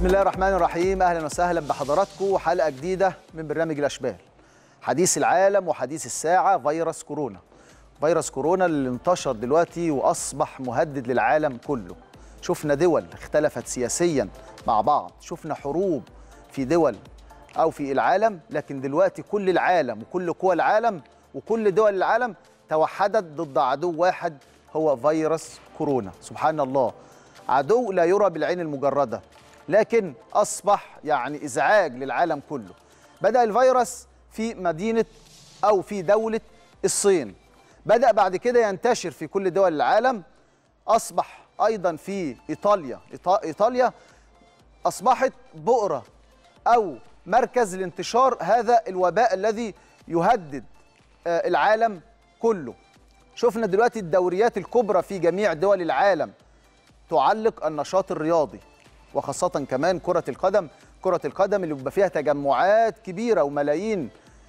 بسم الله الرحمن الرحيم اهلا وسهلا بحضراتكم حلقه جديده من برنامج الاشبال حديث العالم وحديث الساعه فيروس كورونا فيروس كورونا اللي انتشر دلوقتي واصبح مهدد للعالم كله شفنا دول اختلفت سياسيا مع بعض شفنا حروب في دول او في العالم لكن دلوقتي كل العالم وكل قوى العالم وكل دول العالم توحدت ضد عدو واحد هو فيروس كورونا سبحان الله عدو لا يرى بالعين المجرده لكن اصبح يعني ازعاج للعالم كله بدا الفيروس في مدينه او في دوله الصين بدا بعد كده ينتشر في كل دول العالم اصبح ايضا في ايطاليا إيطا- ايطاليا اصبحت بؤره او مركز لانتشار هذا الوباء الذي يهدد آه، العالم كله شفنا دلوقتي الدوريات الكبرى في جميع دول العالم تعلق النشاط الرياضي وخاصة كمان كرة القدم كرة القدم اللي بيبقى فيها تجمعات كبيرة وملايين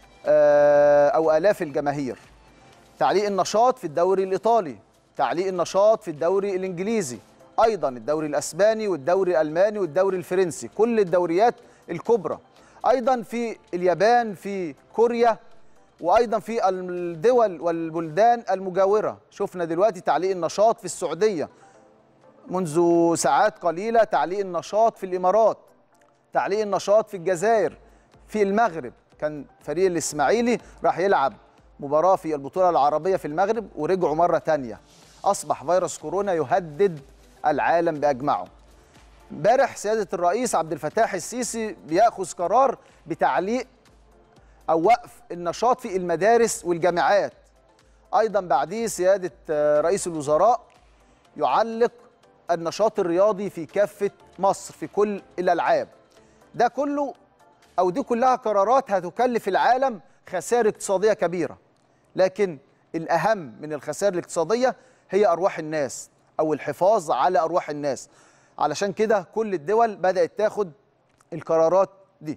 آه، أو آلاف الجماهير تعليق النشاط في الدوري الإيطالي تعليق النشاط في الدوري الإنجليزي أيضا الدوري الأسباني والدوري الألماني والدوري الفرنسي كل الدوريات الكبرى أيضا في اليابان في كوريا وايضا في الدول والبلدان المجاوره شفنا دلوقتي تعليق النشاط في السعوديه منذ ساعات قليله تعليق النشاط في الامارات تعليق النشاط في الجزائر في المغرب كان فريق الاسماعيلي راح يلعب مباراه في البطوله العربيه في المغرب ورجعوا مره تانية اصبح فيروس كورونا يهدد العالم باجمعه امبارح سياده الرئيس عبد الفتاح السيسي بياخذ قرار بتعليق او وقف النشاط في المدارس والجامعات ايضا بعديه سياده آه، رئيس الوزراء يعلق النشاط الرياضي في كافه مصر في كل الالعاب ده كله او دي كلها قرارات هتكلف العالم خسائر اقتصاديه كبيره لكن الاهم من الخسائر الاقتصاديه هي ارواح الناس او الحفاظ على ارواح الناس علشان كده كل الدول بدات تاخد القرارات دي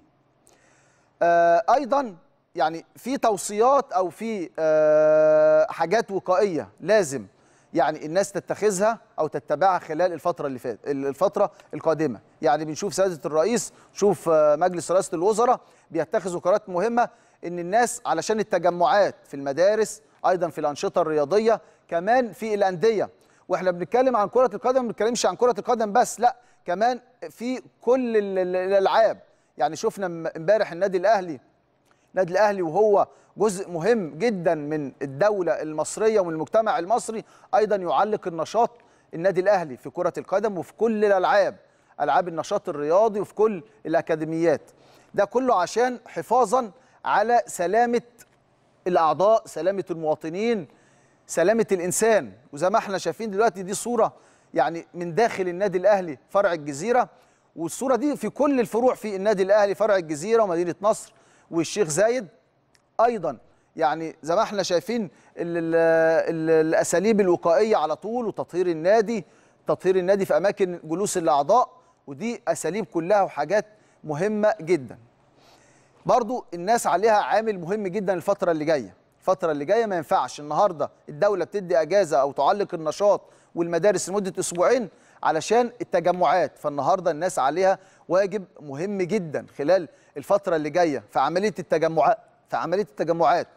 آه، ايضا يعني في توصيات او في آه، حاجات وقائيه لازم يعني الناس تتخذها او تتبعها خلال الفتره اللي فاتت الفتره القادمه يعني بنشوف سياده الرئيس نشوف آه، مجلس رئاسه الوزراء بيتخذوا قرارات مهمه ان الناس علشان التجمعات في المدارس ايضا في الانشطه الرياضيه كمان في الانديه واحنا بنتكلم عن كره القدم ما بنتكلمش عن كره القدم بس لا كمان في كل ال- ال- الالعاب يعني شفنا م- امبارح النادي الاهلي النادي الاهلي وهو جزء مهم جدا من الدوله المصريه ومن المجتمع المصري ايضا يعلق النشاط النادي الاهلي في كره القدم وفي كل الالعاب العاب النشاط الرياضي وفي كل الاكاديميات ده كله عشان حفاظا على سلامه الاعضاء سلامه المواطنين سلامه الانسان وزي ما احنا شايفين دلوقتي دي صوره يعني من داخل النادي الاهلي فرع الجزيره والصوره دي في كل الفروع في النادي الاهلي فرع الجزيره ومدينه نصر والشيخ زايد ايضا يعني زي ما احنا شايفين ال ال ال الاساليب الوقائيه على طول وتطهير النادي تطهير النادي في اماكن جلوس الاعضاء ودي اساليب كلها وحاجات مهمه جدا برضو الناس عليها عامل مهم جدا الفترة اللي جاية الفترة اللي جاية ما ينفعش النهاردة الدولة بتدي أجازة أو تعلق النشاط والمدارس لمدة أسبوعين علشان التجمعات فالنهاردة الناس عليها واجب مهم جدا خلال الفترة اللي جاية في عملية التجمعات في عملية التجمعات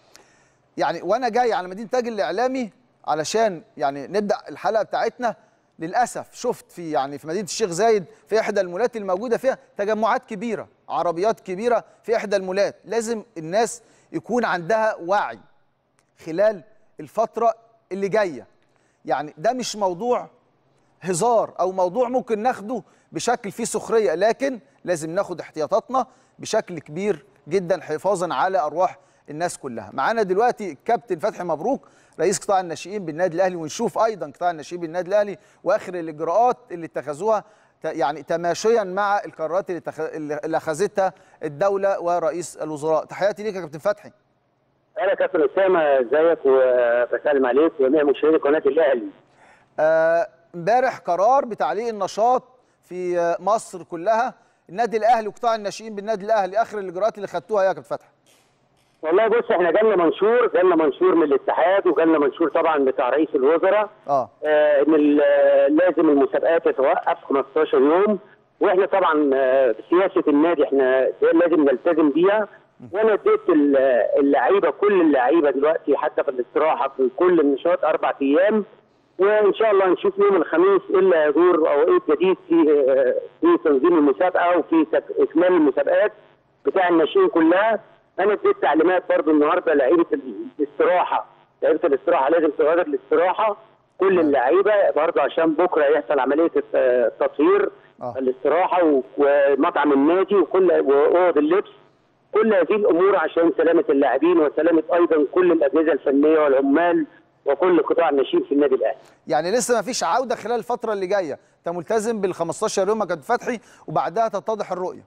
يعني وانا جاي على مدينه تاج الاعلامي علشان يعني نبدا الحلقه بتاعتنا للاسف شفت في يعني في مدينه الشيخ زايد في احدى المولات الموجوده فيها تجمعات كبيره عربيات كبيره في احدى المولات لازم الناس يكون عندها وعي خلال الفتره اللي جايه يعني ده مش موضوع هزار او موضوع ممكن ناخده بشكل فيه سخريه لكن لازم ناخد احتياطاتنا بشكل كبير جدا حفاظا على ارواح الناس كلها معانا دلوقتي الكابتن فتحي مبروك رئيس قطاع الناشئين بالنادي الاهلي ونشوف ايضا قطاع الناشئين بالنادي الاهلي واخر الاجراءات اللي اتخذوها ت- يعني تماشيا مع القرارات اللي تخ- اللي اخذتها الدوله ورئيس الوزراء تحياتي ليك يا كابتن فتحي انا كابتن اسامه ازيك وبسلم عليك وجميع مشاهدي قناه الاهلي آه، امبارح قرار بتعليق النشاط في آه، مصر كلها النادي الاهلي وقطاع الناشئين بالنادي الاهلي اخر الاجراءات اللي خدتوها يا كابتن فتحي والله بص احنا جالنا منشور جالنا منشور من الاتحاد وجالنا منشور طبعا بتاع رئيس الوزراء اه آه ان ال- لازم المسابقات تتوقف 15 يوم واحنا طبعا آه، سياسه النادي احنا لازم نلتزم بيها وانا اديت ال- اللعيبه كل اللعيبه دلوقتي حتى في الاستراحه في كل النشاط اربع ايام وان شاء الله نشوف يوم الخميس ايه اللي هيدور او ايه الجديد في آه، في تنظيم المسابقه وفي تك- اكمال المسابقات بتاع الناشئين كلها انا اديت تعليمات برضو النهارده لعيبه الاستراحه لعيبه الاستراحه لازم تغادر الاستراحه كل اللعيبه برضو عشان بكره يحصل عمليه الت- التطهير آه. الاستراحه و- ومطعم النادي وكل واوض اللبس كل هذه الامور عشان سلامه اللاعبين وسلامه ايضا كل الاجهزه الفنيه والعمال وكل قطاع الناشئين في النادي الاهلي يعني لسه ما فيش عوده خلال الفتره اللي جايه انت ملتزم بال 15 يوم يا كابتن فتحي وبعدها تتضح الرؤيه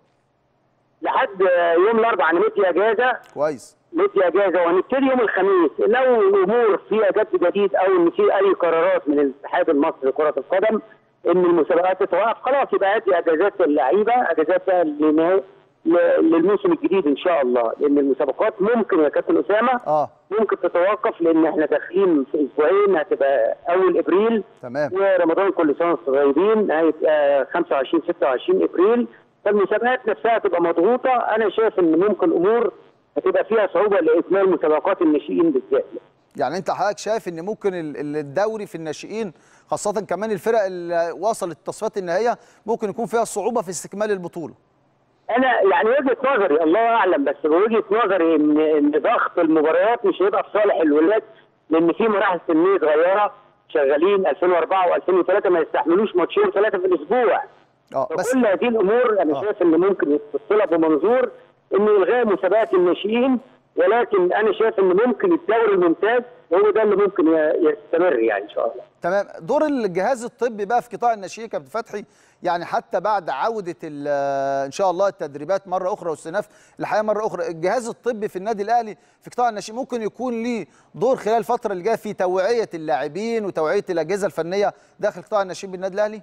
لحد يوم الاربعاء انا مدي اجازه كويس مدي اجازه وهنبتدي يوم الخميس لو الامور فيها جد جديد او ان في اي قرارات من الاتحاد المصري لكره القدم ان المسابقات تتوقف خلاص يبقى ادي اجازات للعيبه اجازات بقى لنا- ل- للموسم الجديد ان شاء الله لان المسابقات ممكن يا كابتن اسامه اه ممكن تتوقف لان احنا داخلين في اسبوعين هتبقى اول ابريل تمام ورمضان كل سنه وانتم طيبين هيبقى 25 26 ابريل فالمسابقات نفسها تبقى مضغوطه انا شايف ان ممكن امور هتبقى فيها صعوبه لاكمال مسابقات الناشئين بالذات يعني انت حضرتك شايف ان ممكن ال- ال- الدوري في الناشئين خاصه كمان الفرق اللي وصلت التصفيات النهائيه ممكن يكون فيها صعوبه في استكمال البطوله انا يعني وجهه نظري الله اعلم بس بوجهه نظري ان ان ضغط المباريات مش هيبقى في صالح الولاد لان في مراحل سنيه صغيره شغالين 2004 و2003 ما يستحملوش ماتشين ثلاثه في الاسبوع اه بس فكل هذه الامور انا آه. شايف ان ممكن يتصلها بمنظور ان الغاء مسابقات الناشئين ولكن انا شايف ان ممكن الدوري الممتاز هو ده اللي ممكن ي- يستمر يعني ان شاء الله. تمام دور الجهاز الطبي بقى في قطاع الناشئين يا كابتن فتحي يعني حتى بعد عوده ال- ان شاء الله التدريبات مره اخرى واستئناف الحياه مره اخرى الجهاز الطبي في النادي الاهلي في قطاع الناشئين ممكن يكون ليه دور خلال الفتره اللي جايه في توعيه اللاعبين وتوعيه الاجهزه الفنيه داخل قطاع الناشئين بالنادي الاهلي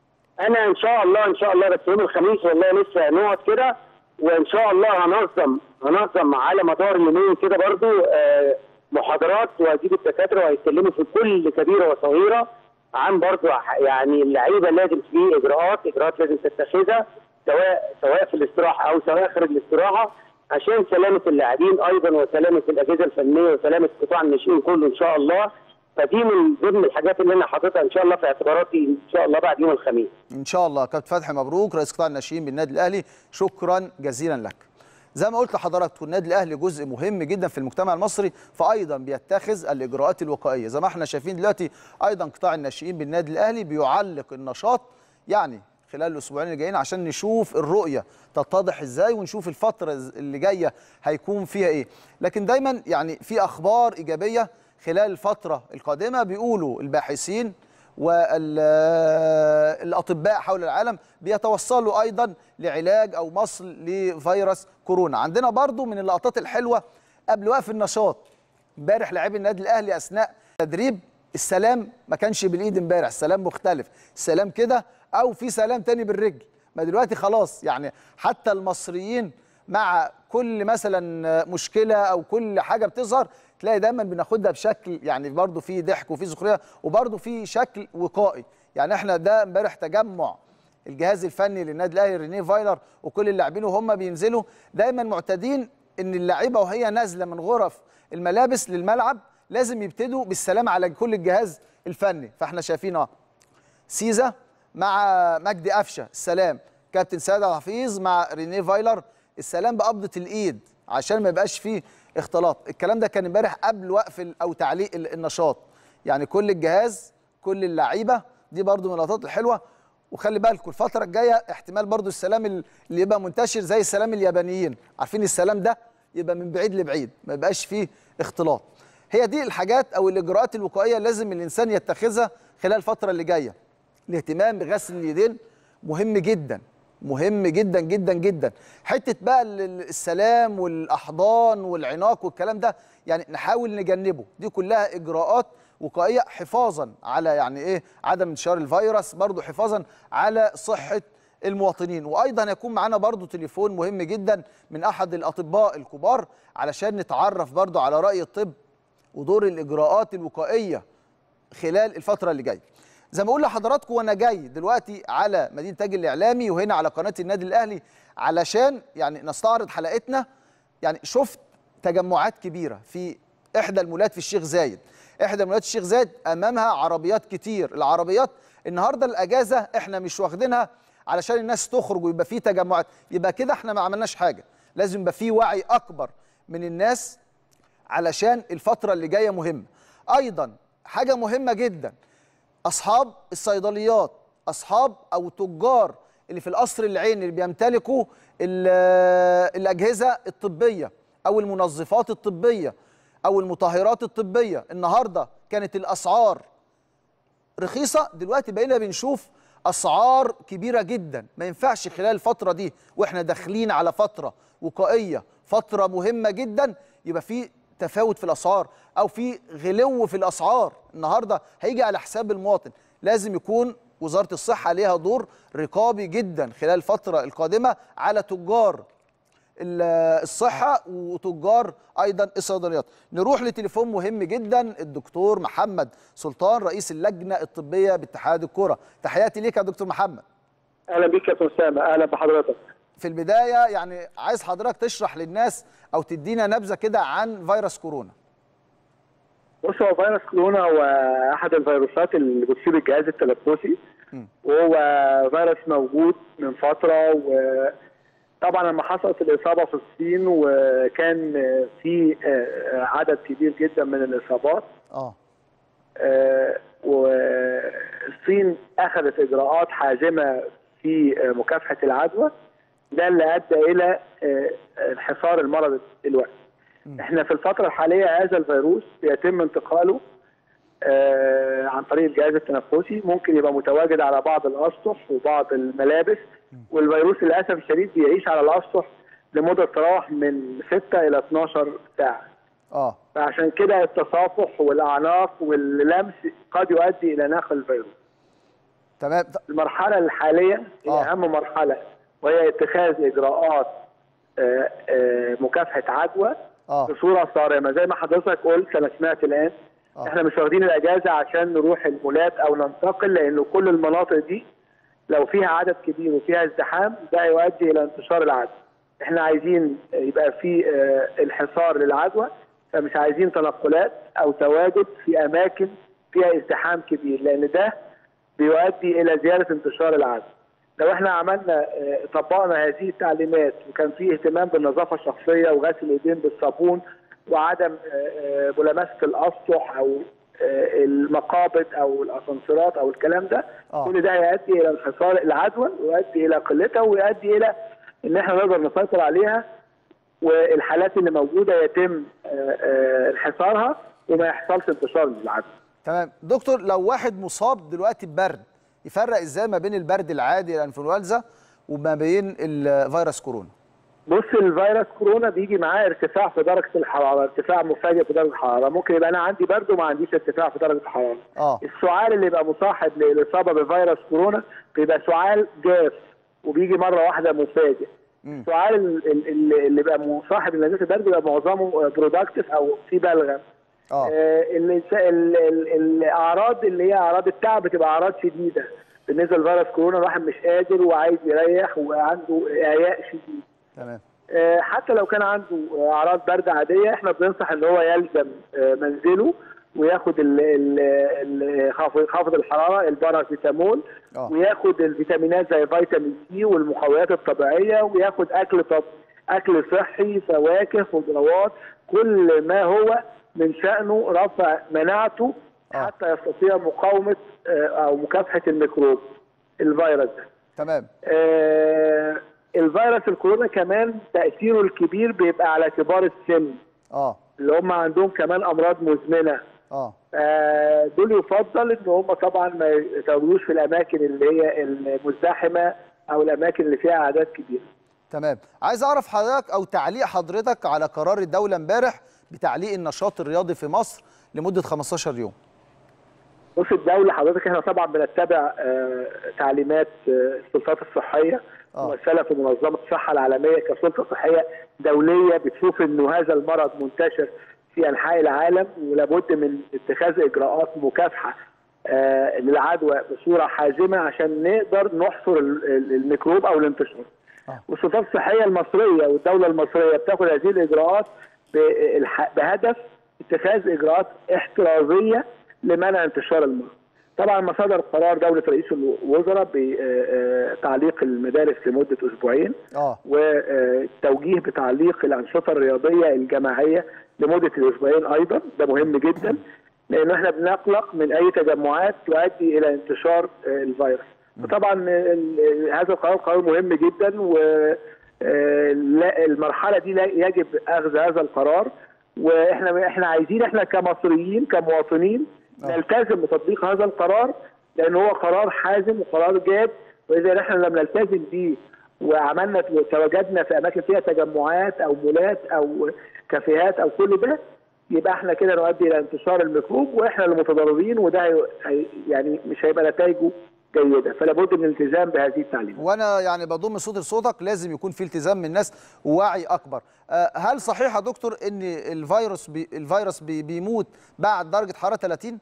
انا ان شاء الله ان شاء الله بس يوم الخميس والله لسه هنقعد كده وان شاء الله هنظم هنظم على مدار يومين كده برضو آه، محاضرات وهجيب الدكاتره وهيتكلموا في كل كبيره وصغيره عن برضو ح- يعني اللعيبه لازم في اجراءات اجراءات لازم تتخذها سواء سواء في الاستراحه او سواء خارج الاستراحه عشان سلامه اللاعبين ايضا وسلامه الاجهزه الفنيه وسلامه قطاع الناشئين كله ان شاء الله فدي من ضمن الحاجات اللي انا حاططها ان شاء الله في اعتباراتي ان شاء الله بعد يوم الخميس ان شاء الله كابتن فتحي مبروك رئيس قطاع الناشئين بالنادي الاهلي شكرا جزيلا لك زي ما قلت لحضراتكم النادي الاهلي جزء مهم جدا في المجتمع المصري فايضا بيتخذ الاجراءات الوقائيه زي ما احنا شايفين دلوقتي ايضا قطاع الناشئين بالنادي الاهلي بيعلق النشاط يعني خلال الاسبوعين اللي جايين عشان نشوف الرؤيه تتضح ازاي ونشوف الفتره اللي جايه هيكون فيها ايه لكن دايما يعني في اخبار ايجابيه خلال الفتره القادمه بيقولوا الباحثين والاطباء حول العالم بيتوصلوا ايضا لعلاج او مصل لفيروس كورونا عندنا برضو من اللقطات الحلوه قبل وقف النشاط امبارح لاعبي النادي الاهلي اثناء تدريب السلام ما كانش بالايد امبارح السلام مختلف السلام كده او في سلام تاني بالرجل ما دلوقتي خلاص يعني حتى المصريين مع كل مثلا مشكله او كل حاجه بتظهر تلاقي دايما بناخدها بشكل يعني برضه في ضحك وفي سخريه وبرضه في شكل وقائي يعني احنا ده امبارح تجمع الجهاز الفني للنادي الاهلي رينيه فايلر وكل اللاعبين وهم بينزلوا دايما معتادين ان اللعيبه وهي نازله من غرف الملابس للملعب لازم يبتدوا بالسلام على كل الجهاز الفني فاحنا شايفين اه سيزا مع مجدي قفشه السلام كابتن سيد عبد الحفيظ مع رينيه فايلر السلام بقبضه الايد عشان ما يبقاش فيه اختلاط الكلام ده كان امبارح قبل وقف ال- او تعليق ال- النشاط يعني كل الجهاز كل اللعيبه دي برضو من اللقطات الحلوه وخلي بالكم الفتره الجايه احتمال برضو السلام ال- اللي يبقى منتشر زي السلام اليابانيين عارفين السلام ده يبقى من بعيد لبعيد ما يبقاش فيه اختلاط هي دي الحاجات او الاجراءات الوقائيه لازم الانسان يتخذها خلال الفتره اللي جايه الاهتمام بغسل اليدين مهم جدا مهم جدا جدا جدا حته بقى ال- ال- السلام والاحضان والعناق والكلام ده يعني نحاول نجنبه دي كلها اجراءات وقائيه حفاظا على يعني ايه عدم انتشار الفيروس برضو حفاظا على صحه المواطنين وايضا هيكون معانا برضو تليفون مهم جدا من احد الاطباء الكبار علشان نتعرف برضو على راي الطب ودور الاجراءات الوقائيه خلال الفتره اللي جايه زي ما اقول لحضراتكم وانا جاي دلوقتي على مدينه تاج الاعلامي وهنا على قناه النادي الاهلي علشان يعني نستعرض حلقتنا يعني شفت تجمعات كبيره في احدى المولات في الشيخ زايد احدى مولات الشيخ زايد امامها عربيات كتير العربيات النهارده الاجازه احنا مش واخدينها علشان الناس تخرج ويبقى في تجمعات يبقى كده احنا ما عملناش حاجه لازم يبقى في وعي اكبر من الناس علشان الفتره اللي جايه مهمه ايضا حاجه مهمه جدا اصحاب الصيدليات اصحاب او تجار اللي في القصر العيني اللي بيمتلكوا ال- الاجهزه الطبيه او المنظفات الطبيه او المطهرات الطبيه النهارده كانت الاسعار رخيصه دلوقتي بقينا بنشوف اسعار كبيره جدا ما ينفعش خلال الفتره دي واحنا داخلين على فتره وقائيه فتره مهمه جدا يبقى في تفاوت في الاسعار او في غلو في الاسعار النهارده هيجي على حساب المواطن لازم يكون وزاره الصحه ليها دور رقابي جدا خلال الفتره القادمه على تجار ال- الصحه وتجار ايضا الصيدليات نروح لتليفون مهم جدا الدكتور محمد سلطان رئيس اللجنه الطبيه باتحاد الكره تحياتي ليك يا دكتور محمد اهلا بيك يا كابتن اسامه اهلا بحضرتك في البدايه يعني عايز حضرتك تشرح للناس او تدينا نبذه كده عن فيروس كورونا بص هو فيروس كورونا هو احد الفيروسات اللي بتصيب الجهاز التنفسي م. وهو فيروس موجود من فتره وطبعا لما حصلت الاصابه في الصين وكان في عدد كبير جدا من الاصابات اه آه، والصين اخذت اجراءات حازمه في آه، مكافحه العدوى ده اللي ادى الى آه، انحصار المرض دلوقتي. احنا في الفتره الحاليه هذا الفيروس بيتم انتقاله آه، عن طريق الجهاز التنفسي ممكن يبقى متواجد على بعض الاسطح وبعض الملابس والفيروس للاسف الشديد بيعيش على الاسطح لمده تراوح من 6 الى 12 ساعه. اه فعشان كده التصافح والاعناق واللمس قد يؤدي الى نقل الفيروس. تمام ط- المرحله الحاليه هي آه. اهم مرحله وهي اتخاذ اجراءات آه، آه، مكافحه عدوى اه بصوره صارمه زي ما حضرتك قلت انا سمعت الان آه. احنا مش واخدين الاجازه عشان نروح المولات او ننتقل لانه كل المناطق دي لو فيها عدد كبير وفيها ازدحام ده يؤدي الى انتشار العدوى. احنا عايزين يبقى في آه، انحصار للعدوى فمش عايزين تنقلات او تواجد في اماكن فيها ازدحام كبير لان ده بيؤدي الى زياده انتشار العدوى. لو احنا عملنا آه، طبقنا هذه التعليمات وكان في اهتمام بالنظافه الشخصيه وغسل الايدين بالصابون وعدم آه، آه، ملامسه الاسطح او آه، المقابض او الاسانسيرات او الكلام ده آه. كل ده هيؤدي الى انحصار العدوى ويؤدي الى قلتها ويؤدي الى ان احنا نقدر نسيطر عليها والحالات اللي موجوده يتم آه، آه، انحصارها وما يحصلش انتشار للعدوى. تمام دكتور لو واحد مصاب دلوقتي ببرد يفرق ازاي ما بين البرد العادي الانفلونزا وما بين الفيروس كورونا بص الفيروس كورونا بيجي معاه ارتفاع في درجه الحراره، ارتفاع مفاجئ في درجه الحراره، ممكن يبقى انا عندي برد وما عنديش ارتفاع في درجه الحراره. اه السعال اللي يبقى مصاحب للاصابه بفيروس كورونا بيبقى سعال جاف وبيجي مره واحده مفاجئ. مم. السعال ال- ال- ال- اللي بيبقى مصاحب لنزله البرد بيبقى معظمه برودكتيف او في بلغم. اه آه، الإنس- ال- ال- الاعراض اللي هي اعراض التعب بتبقى اعراض شديده بالنسبه لفيروس كورونا الواحد مش قادر وعايز يريح وعنده اعياء شديد تمام آه، حتى لو كان عنده آه، اعراض برد عاديه احنا بننصح ان هو يلزم آه، منزله وياخد ال- ال- ال- خافض خافض الحراره الباراسيتامول آه. وياخد الفيتامينات زي فيتامين سي والمقويات الطبيعيه وياخد اكل طب اكل صحي فواكه خضروات كل ما هو من شانه رفع مناعته آه. حتى يستطيع مقاومه آه، او مكافحه الميكروب الفيروس ده تمام آه، الفيروس الكورونا كمان تأثيره الكبير بيبقى على كبار السن اه اللي هم عندهم كمان أمراض مزمنة اه آه، دول يفضل ان هم طبعا ما يتواجدوش في الاماكن اللي هي المزدحمه او الاماكن اللي فيها اعداد كبيره. تمام عايز اعرف حضرتك او تعليق حضرتك على قرار الدوله امبارح بتعليق النشاط الرياضي في مصر لمده 15 يوم بص الدوله حضرتك احنا طبعا بنتبع آه، تعليمات آه، السلطات الصحيه آه. ممثله في منظمه الصحه العالميه كسلطه صحيه دوليه بتشوف انه هذا المرض منتشر في انحاء العالم ولابد من اتخاذ اجراءات مكافحه آه، للعدوى بصوره حازمه عشان نقدر نحصر ال- ال- الميكروب او الانتشار. آه. والسلطات الصحيه المصريه والدوله المصريه بتاخد هذه الاجراءات بالح- بهدف اتخاذ اجراءات احترازيه لمنع انتشار المرض. طبعا ما صدر قرار دوله رئيس الوزراء بتعليق المدارس لمده اسبوعين اه وتوجيه بتعليق الانشطه الرياضيه الجماعيه لمده الاسبوعين ايضا ده مهم جدا لان احنا بنقلق من اي تجمعات تؤدي الى انتشار آه، الفيروس وطبعا ال- هذا القرار قرار مهم جدا و آه، لا- المرحله دي لا يجب اخذ هذا القرار واحنا احنا عايزين احنا كمصريين كمواطنين آه. نلتزم بتطبيق هذا القرار لان هو قرار حازم وقرار جاد واذا احنا لم نلتزم بيه وعملنا تواجدنا في اماكن فيها تجمعات او مولات او كافيهات او كل ده يبقى احنا كده نؤدي الى انتشار الميكروب واحنا المتضررين وده هي- هي- يعني مش هيبقى نتائجه جيده فلا بد من الالتزام بهذه التعليمات. وانا يعني بضم صوت لصوتك لازم يكون في التزام من الناس ووعي اكبر آه، هل صحيح يا دكتور ان الفيروس بي الفيروس بي بيموت بعد درجه حراره 30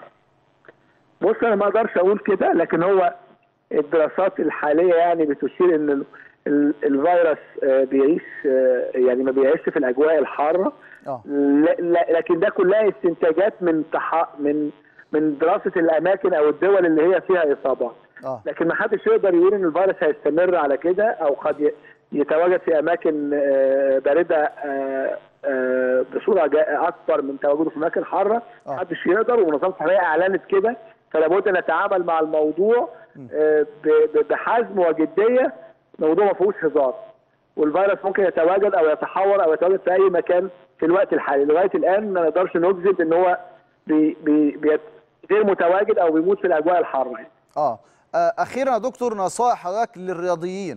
بص انا ما اقدرش اقول كده لكن هو الدراسات الحاليه يعني بتشير ان ال- ال- الفيروس آه، بيعيش آه، يعني ما بيعيش في الاجواء الحاره اه لا- لا- لكن ده كلها استنتاجات من تح... من من دراسه الاماكن او الدول اللي هي فيها اصابات اه لكن ما حدش يقدر يقول ان الفيروس هيستمر على كده او قد ي- يتواجد في اماكن آه، بارده آه، آه، بصوره جا- اكبر من تواجده في اماكن حاره آه. ما حدش يقدر والمنظمه الصحيه اعلنت كده فلا بد نتعامل مع الموضوع آه، ب- ب- بحزم وجديه الموضوع ما فيهوش هزار والفيروس ممكن يتواجد او يتحور او يتواجد في اي مكان في الوقت الحالي لغايه الان ما نقدرش نجزم ان هو بي بي بي غير متواجد او بيموت في الاجواء الحاره يعني. اه آه، اخيرا يا دكتور نصائح حضرتك للرياضيين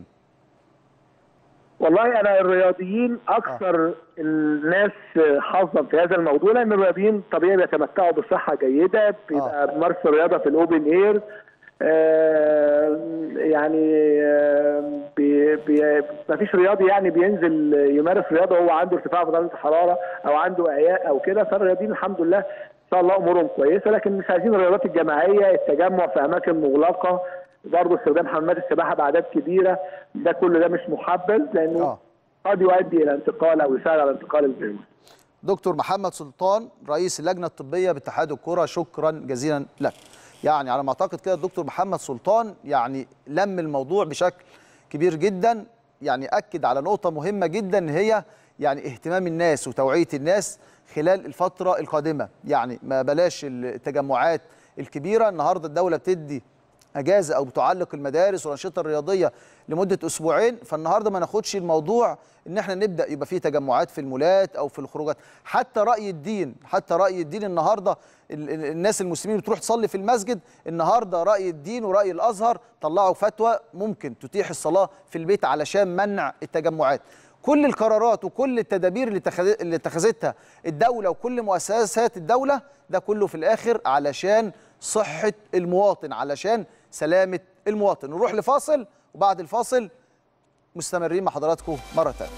والله انا الرياضيين اكثر الناس حظا في هذا الموضوع لان الرياضيين طبيعي بيتمتعوا بصحه جيده بيبقى بيمارسوا الرياضه في الاوبن اير آه يعني آه بي بي ما فيش رياضي يعني بينزل يمارس رياضه وهو عنده ارتفاع في درجه الحراره او عنده اعياء او كده فالرياضيين الحمد لله ان شاء الله امورهم كويسه لكن مش عايزين الرياضات الجماعيه التجمع في اماكن مغلقه برضه استخدام حمامات السباحه باعداد كبيره ده كل ده مش محبذ لانه اه قد يؤدي الى انتقال او يساعد على انتقال الفيروس دكتور محمد سلطان رئيس اللجنه الطبيه باتحاد الكره شكرا جزيلا لك يعني على ما اعتقد كده الدكتور محمد سلطان يعني لم الموضوع بشكل كبير جدا يعني اكد على نقطه مهمه جدا هي يعني اهتمام الناس وتوعيه الناس خلال الفتره القادمه يعني ما بلاش التجمعات الكبيره النهارده الدوله بتدي اجازه او بتعلق المدارس والانشطه الرياضيه لمده اسبوعين فالنهارده ما ناخدش الموضوع ان احنا نبدا يبقى فيه تجمعات في المولات او في الخروجات حتى راي الدين حتى راي الدين النهارده ال- ال- الناس المسلمين بتروح تصلي في المسجد النهارده راي الدين وراي الازهر طلعوا فتوى ممكن تتيح الصلاه في البيت علشان منع التجمعات كل القرارات وكل التدابير اللي اتخذ- اللي اتخذتها الدوله وكل مؤسسات الدوله ده كله في الاخر علشان صحه المواطن علشان سلامه المواطن نروح لفاصل وبعد الفاصل مستمرين مع حضراتكم مره ثانيه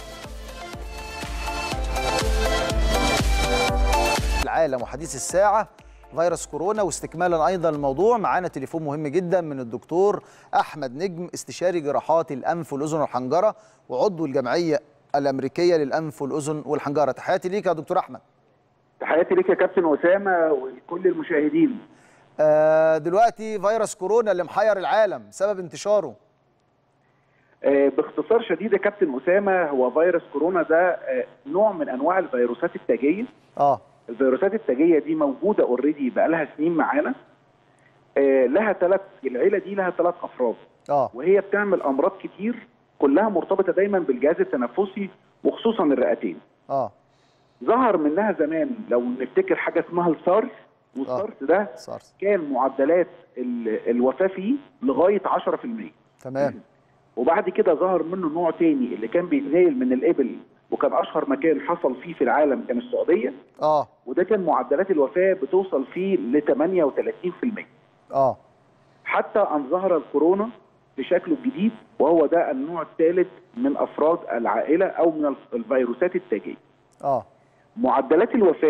العالم وحديث الساعه فيروس كورونا واستكمالا ايضا الموضوع معانا تليفون مهم جدا من الدكتور احمد نجم استشاري جراحات الانف والاذن والحنجره وعضو الجمعيه الامريكيه للانف والاذن والحنجره تحياتي ليك يا دكتور احمد تحياتي ليك يا كابتن اسامه ولكل المشاهدين آه دلوقتي فيروس كورونا اللي محير العالم سبب انتشاره آه، باختصار شديد يا كابتن اسامه هو فيروس كورونا ده آه، نوع من انواع الفيروسات التاجيه اه الفيروسات التاجيه دي موجوده اوريدي بقى لها سنين معانا آه، لها ثلاث العيله دي لها ثلاث افراد اه وهي بتعمل امراض كتير كلها مرتبطه دايما بالجهاز التنفسي وخصوصا الرئتين اه ظهر منها زمان لو نفتكر حاجه اسمها السارس والسارس ده سارس كان معدلات ال- الوفاه فيه لغايه 10% تمام وبعد كده ظهر منه نوع تاني اللي كان بيتنقل من الابل وكان اشهر مكان حصل فيه في العالم كان السعوديه اه وده كان معدلات الوفاه بتوصل فيه ل 38% اه حتى ان ظهر الكورونا بشكله الجديد وهو ده النوع الثالث من افراد العائله او من الفيروسات التاجيه. اه معدلات الوفاه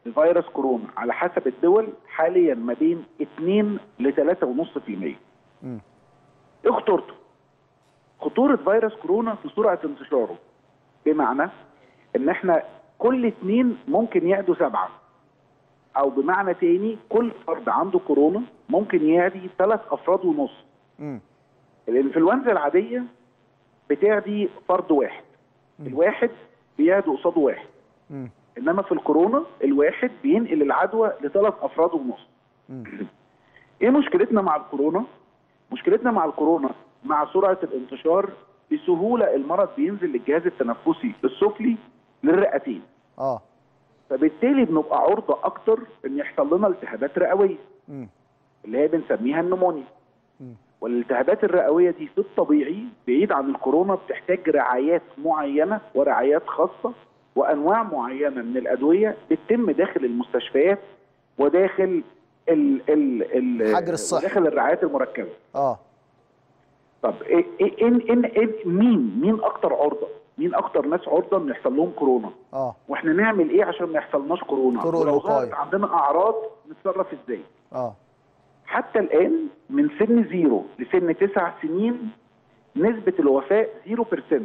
لفيروس كورونا على حسب الدول حاليا ما بين 2 ل 3.5% مم. ايه خطورته؟ خطورة فيروس كورونا في سرعة انتشاره بمعنى ان احنا كل اتنين ممكن يعدوا سبعة او بمعنى تاني كل فرد عنده كورونا ممكن يعدي ثلاث افراد ونص مم. الانفلونزا العادية بتعدي فرد واحد الواحد بيعدي قصاده واحد مم. انما في الكورونا الواحد بينقل العدوى لثلاث افراد ونص مم. ايه مشكلتنا مع الكورونا مشكلتنا مع الكورونا مع سرعه الانتشار بسهوله المرض بينزل للجهاز التنفسي السفلي للرئتين اه فبالتالي بنبقى عرضه اكتر ان يحصل لنا التهابات رئويه مم. اللي هي بنسميها النمونيا مم. والالتهابات الرئويه دي في الطبيعي بعيد عن الكورونا بتحتاج رعايات معينه ورعايات خاصه وانواع معينه من الادويه بتتم داخل المستشفيات وداخل ال ال ال حجر الصحي. وداخل الرعايات المركزه اه طب إيه إيه إن إن إن مين مين اكتر عرضه مين اكتر ناس عرضه ان يحصل لهم كورونا اه واحنا نعمل ايه عشان ما يحصلناش كورونا طرق ولو الوقاية. ظهرت عندنا اعراض نتصرف ازاي اه حتى الآن من سن زيرو لسن تسع سنين نسبة الوفاة 0%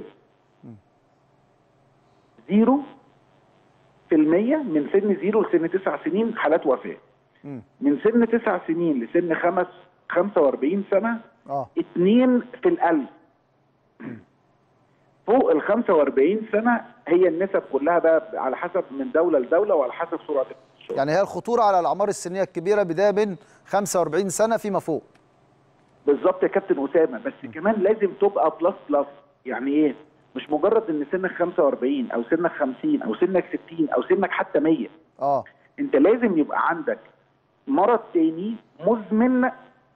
زيرو في المية من سن زيرو لسن تسع سنين حالات وفاة مم. من سن تسع سنين لسن خمس 45 سنة اه اتنين في الألف فوق ال 45 سنة هي النسب كلها بقى على حسب من دولة لدولة وعلى حسب سرعة الانتشار يعني هي الخطوره على الاعمار السنيه الكبيره بدايه من 45 سنه فيما فوق بالظبط يا كابتن اسامه بس كمان لازم تبقى بلس بلس يعني ايه مش مجرد ان سنك 45 او سنك 50 او سنك 60 او سنك حتى 100 اه انت لازم يبقى عندك مرض تاني مزمن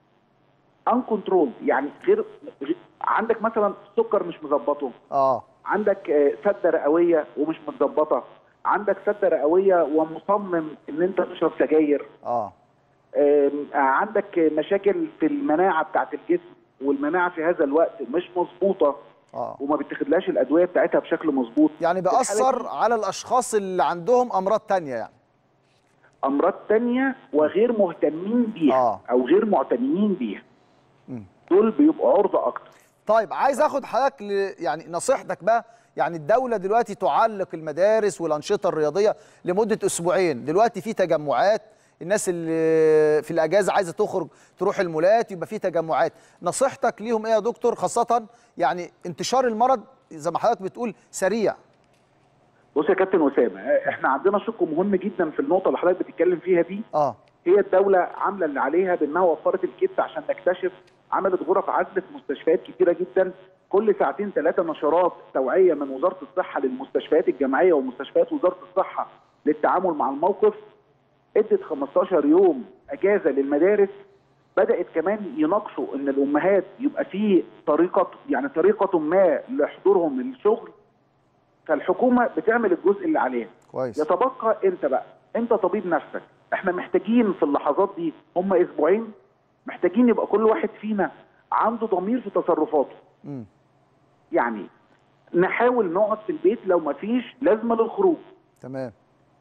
ان كنترول يعني غير غير- عندك مثلا سكر مش مظبطه اه عندك آه، سده رئويه ومش متظبطه عندك سده رئويه ومصمم ان انت تشرب سجاير اه آم، عندك مشاكل في المناعه بتاعت الجسم والمناعه في هذا الوقت مش مظبوطه اه وما بتاخدلاش الادويه بتاعتها بشكل مظبوط يعني الحالة بيأثر دي على الاشخاص اللي عندهم امراض تانية يعني امراض تانية وغير مهتمين بيها آه. او غير معتنيين بيها مم. دول بيبقوا عرضه اكتر طيب عايز اخد حضرتك ل... يعني نصيحتك بقى يعني الدولة دلوقتي تعلق المدارس والأنشطة الرياضية لمدة أسبوعين دلوقتي في تجمعات الناس اللي في الأجازة عايزة تخرج تروح المولات يبقى في تجمعات نصيحتك ليهم إيه يا دكتور خاصة يعني انتشار المرض زي ما حضرتك بتقول سريع بص يا كابتن اسامه احنا عندنا شق مهم جدا في النقطه اللي حضرتك بتتكلم فيها دي اه هي الدوله عامله اللي عليها بانها وفرت الكيت عشان نكتشف عملت غرف عزل في مستشفيات كتيره جدا كل ساعتين ثلاثه نشرات توعيه من وزاره الصحه للمستشفيات الجامعيه ومستشفيات وزاره الصحه للتعامل مع الموقف ادت 15 يوم اجازه للمدارس بدات كمان يناقشوا ان الامهات يبقى في طريقه يعني طريقه ما لحضورهم للشغل فالحكومه بتعمل الجزء اللي عليها كويس يتبقى انت بقى انت طبيب نفسك احنا محتاجين في اللحظات دي هم اسبوعين محتاجين يبقى كل واحد فينا عنده ضمير في تصرفاته مم. يعني نحاول نقعد في البيت لو ما فيش لازمه للخروج تمام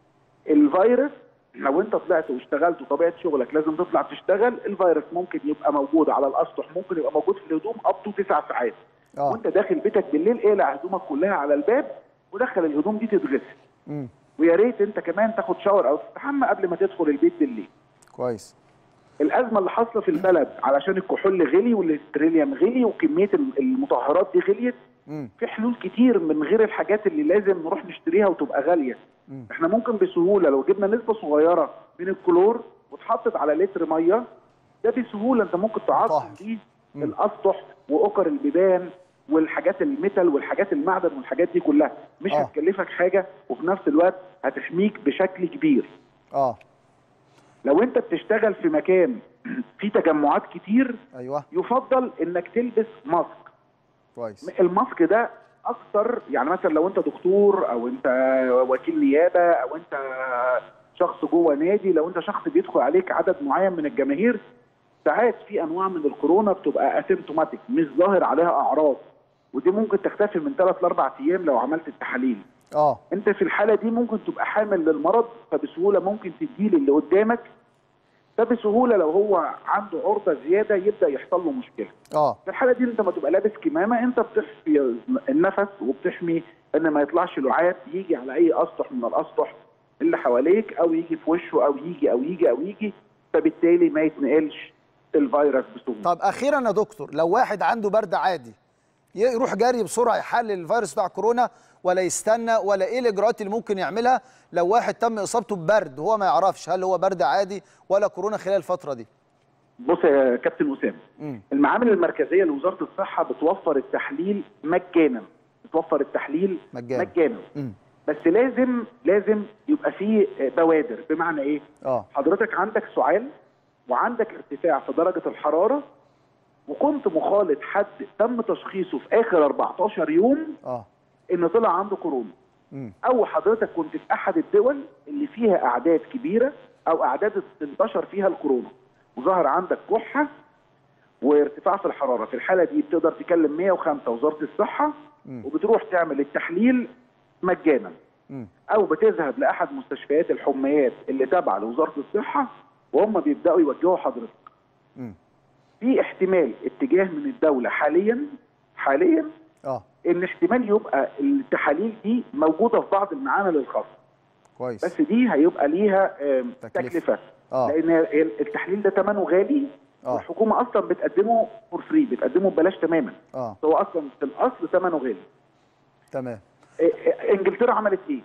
الفيروس لو انت طلعت واشتغلت وطبيعه شغلك لازم تطلع تشتغل الفيروس ممكن يبقى موجود على الاسطح ممكن يبقى موجود في الهدوم اب تو تسع ساعات اه وانت داخل بيتك بالليل اقلع هدومك كلها على الباب ودخل الهدوم دي تتغسل مم. ويا ريت انت كمان تاخد شاور او تستحمى قبل ما تدخل البيت بالليل كويس الازمه اللي حاصله في البلد علشان الكحول غلي والاستريليوم غلي وكميه المطهرات دي غليت مم. في حلول كتير من غير الحاجات اللي لازم نروح نشتريها وتبقى غاليه مم. احنا ممكن بسهوله لو جبنا نسبه صغيره من الكلور واتحطت على لتر ميه ده بسهوله انت ممكن تعصم طهر. بيه الاسطح واكر البيبان والحاجات الميتال والحاجات المعدن والحاجات دي كلها مش آه. هتكلفك حاجه وفي نفس الوقت هتحميك بشكل كبير اه لو انت بتشتغل في مكان فيه تجمعات كتير ايوه يفضل انك تلبس ماسك كويس الماسك ده اكتر يعني مثلا لو انت دكتور او انت وكيل نيابه او انت شخص جوه نادي لو انت شخص بيدخل عليك عدد معين من الجماهير ساعات في انواع من الكورونا بتبقى اسيمتوماتيك مش ظاهر عليها اعراض ودي ممكن تختفي من ثلاث لاربع ايام لو عملت التحاليل اه انت في الحاله دي ممكن تبقى حامل للمرض فبسهوله ممكن تديه للي قدامك فبسهوله لو هو عنده عرضه زياده يبدا يحصل له مشكله اه في الحاله دي انت ما تبقى لابس كمامه انت بتحمي النفس وبتحمي ان ما يطلعش لعاب يجي على اي اسطح من الاسطح اللي حواليك او يجي في وشه او يجي او يجي او يجي فبالتالي ما يتنقلش الفيروس بسهوله طب اخيرا يا دكتور لو واحد عنده برد عادي يروح جري بسرعه يحلل الفيروس بتاع كورونا ولا يستنى ولا ايه الاجراءات اللي ممكن يعملها لو واحد تم اصابته ببرد وهو ما يعرفش هل هو برد عادي ولا كورونا خلال الفتره دي بص يا كابتن اسامه مم. المعامل المركزيه لوزاره الصحه بتوفر التحليل مجانا بتوفر التحليل مجانا. مجانا مم. بس لازم لازم يبقى فيه بوادر بمعنى ايه اه حضرتك عندك سعال وعندك ارتفاع في درجه الحراره وكنت مخالط حد تم تشخيصه في اخر 14 يوم اه ان طلع عنده كورونا مم. او حضرتك كنت في احد الدول اللي فيها اعداد كبيره او اعداد انتشر فيها الكورونا وظهر عندك كحه وارتفاع في الحراره في الحاله دي بتقدر تكلم 105 وزاره الصحه مم. وبتروح تعمل التحليل مجانا مم. او بتذهب لاحد مستشفيات الحميات اللي تابعه لوزاره الصحه وهم بيبداوا يوجهوا حضرتك مم. في احتمال اتجاه من الدوله حاليا حاليا اه ان احتمال يبقى التحاليل دي موجوده في بعض المعامل الخاصه كويس بس دي هيبقى ليها آم، تكلفة. تكلفه اه لان التحليل ده ثمنه غالي اه والحكومه اصلا بتقدمه فور فري بتقدمه ببلاش تماما اه هو اصلا في الاصل ثمنه غالي تمام إيه- إيه- انجلترا عملت ايه؟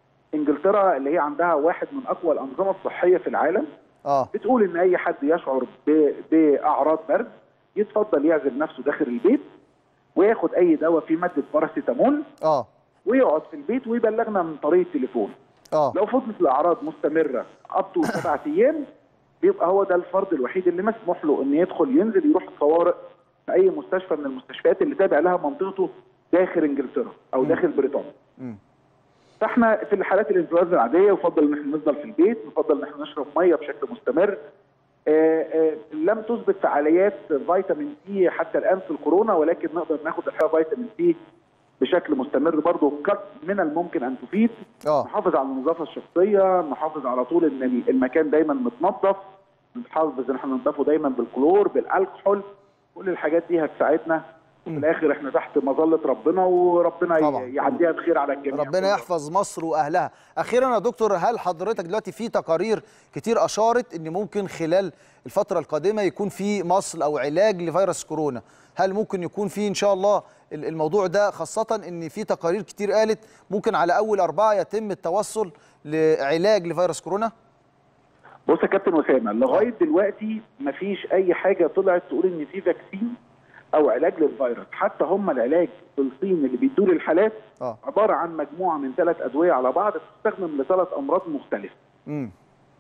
انجلترا اللي هي عندها واحد من اقوى الانظمه الصحيه في العالم اه بتقول ان اي حد يشعر ب- باعراض برد يتفضل يعزل نفسه داخل البيت وياخد اي دواء فيه ماده باراسيتامول اه ويقعد في البيت ويبلغنا من طريق التليفون اه لو فضلت الاعراض مستمره اب تو سبعة ايام بيبقى هو ده الفرد الوحيد اللي مسموح له ان يدخل ينزل يروح الطوارئ في اي مستشفى من المستشفيات اللي تابع لها منطقته داخل انجلترا او داخل بريطانيا. مم. فاحنا في الحالات الانفلونزا العاديه يفضل ان احنا نفضل في البيت، يفضل ان احنا نشرب ميه بشكل مستمر. آه، آه، لم تثبت فعاليات فيتامين سي حتى الان في الكورونا ولكن نقدر ناخد الحقيقه فيتامين سي بشكل مستمر برضه قد من الممكن ان تفيد اه نحافظ على النظافه الشخصيه نحافظ على طول ان المكان دايما متنظف نحافظ ان احنا ننضفه دايما بالكلور بالالكحول كل الحاجات دي هتساعدنا وفي الاخر احنا تحت مظله ربنا وربنا طبعاً. ي- يعديها بخير على الجميع ربنا يحفظ مصر واهلها اخيرا يا دكتور هل حضرتك دلوقتي في تقارير كتير اشارت ان ممكن خلال الفتره القادمه يكون في مصل او علاج لفيروس كورونا هل ممكن يكون في ان شاء الله ال- الموضوع ده خاصه ان في تقارير كتير قالت ممكن على اول اربعه يتم التوصل لعلاج لفيروس كورونا بص يا كابتن اسامه لغايه دلوقتي مفيش اي حاجه طلعت تقول ان في فاكسين او علاج للفيروس حتى هم العلاج في الصين اللي بيدوا للحالات اه عباره عن مجموعه من ثلاث ادويه على بعض بتستخدم لثلاث امراض مختلفه امم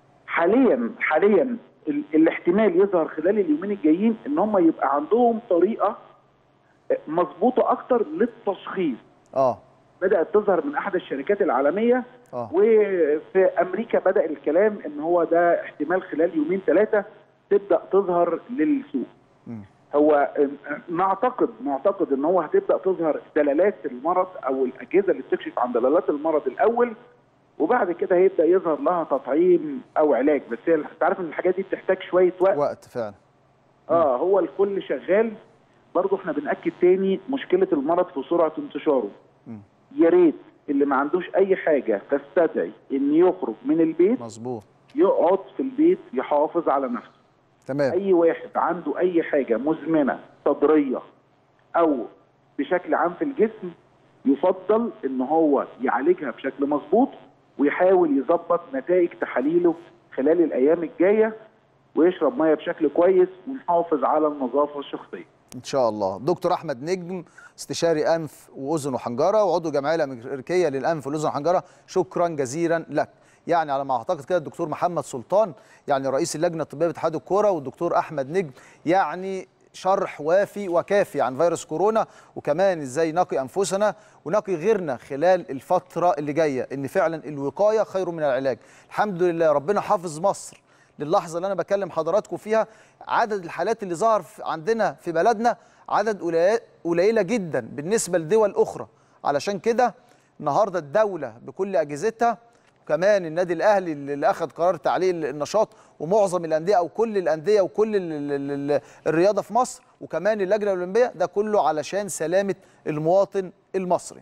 حاليا حاليا ال- الاحتمال يظهر خلال اليومين الجايين ان هم يبقى عندهم طريقه مظبوطه اكتر للتشخيص اه بدات تظهر من احد الشركات العالميه اه وفي امريكا بدا الكلام ان هو ده احتمال خلال يومين ثلاثه تبدا تظهر للسوق مم. هو نعتقد نعتقد ان هو هتبدا تظهر دلالات المرض او الاجهزه اللي بتكشف عن دلالات المرض الاول وبعد كده هيبدا يظهر لها تطعيم او علاج بس هي انت عارف ان الحاجات دي بتحتاج شويه وقت وقت فعلا اه هو الكل شغال برضه احنا بناكد تاني مشكله المرض في سرعه انتشاره مم. يا ريت اللي ما عندوش اي حاجه تستدعي ان يخرج من البيت مظبوط يقعد في البيت يحافظ على نفسه تمام اي واحد عنده اي حاجه مزمنه صدريه او بشكل عام في الجسم يفضل ان هو يعالجها بشكل مظبوط ويحاول يظبط نتائج تحاليله خلال الايام الجايه ويشرب ميه بشكل كويس ونحافظ على النظافه الشخصيه ان شاء الله دكتور احمد نجم استشاري انف واذن وحنجره وعضو الجمعيه الامريكيه للانف والاذن والحنجره شكرا جزيلا لك يعني على ما اعتقد كده الدكتور محمد سلطان يعني رئيس اللجنه الطبيه باتحاد الكوره والدكتور احمد نجم يعني شرح وافي وكافي عن فيروس كورونا وكمان ازاي نقي انفسنا ونقي غيرنا خلال الفتره اللي جايه ان فعلا الوقايه خير من العلاج الحمد لله ربنا حافظ مصر للحظه اللي انا بكلم حضراتكم فيها عدد الحالات اللي ظهر في- عندنا في بلدنا عدد قليل- قليله جدا بالنسبه لدول اخرى علشان كده النهارده الدوله بكل اجهزتها وكمان النادي الاهلي اللي اخذ قرار تعليق النشاط ومعظم الانديه او كل الانديه وكل ال ال ال الرياضه في مصر وكمان اللجنه الاولمبيه ده كله علشان سلامه المواطن المصري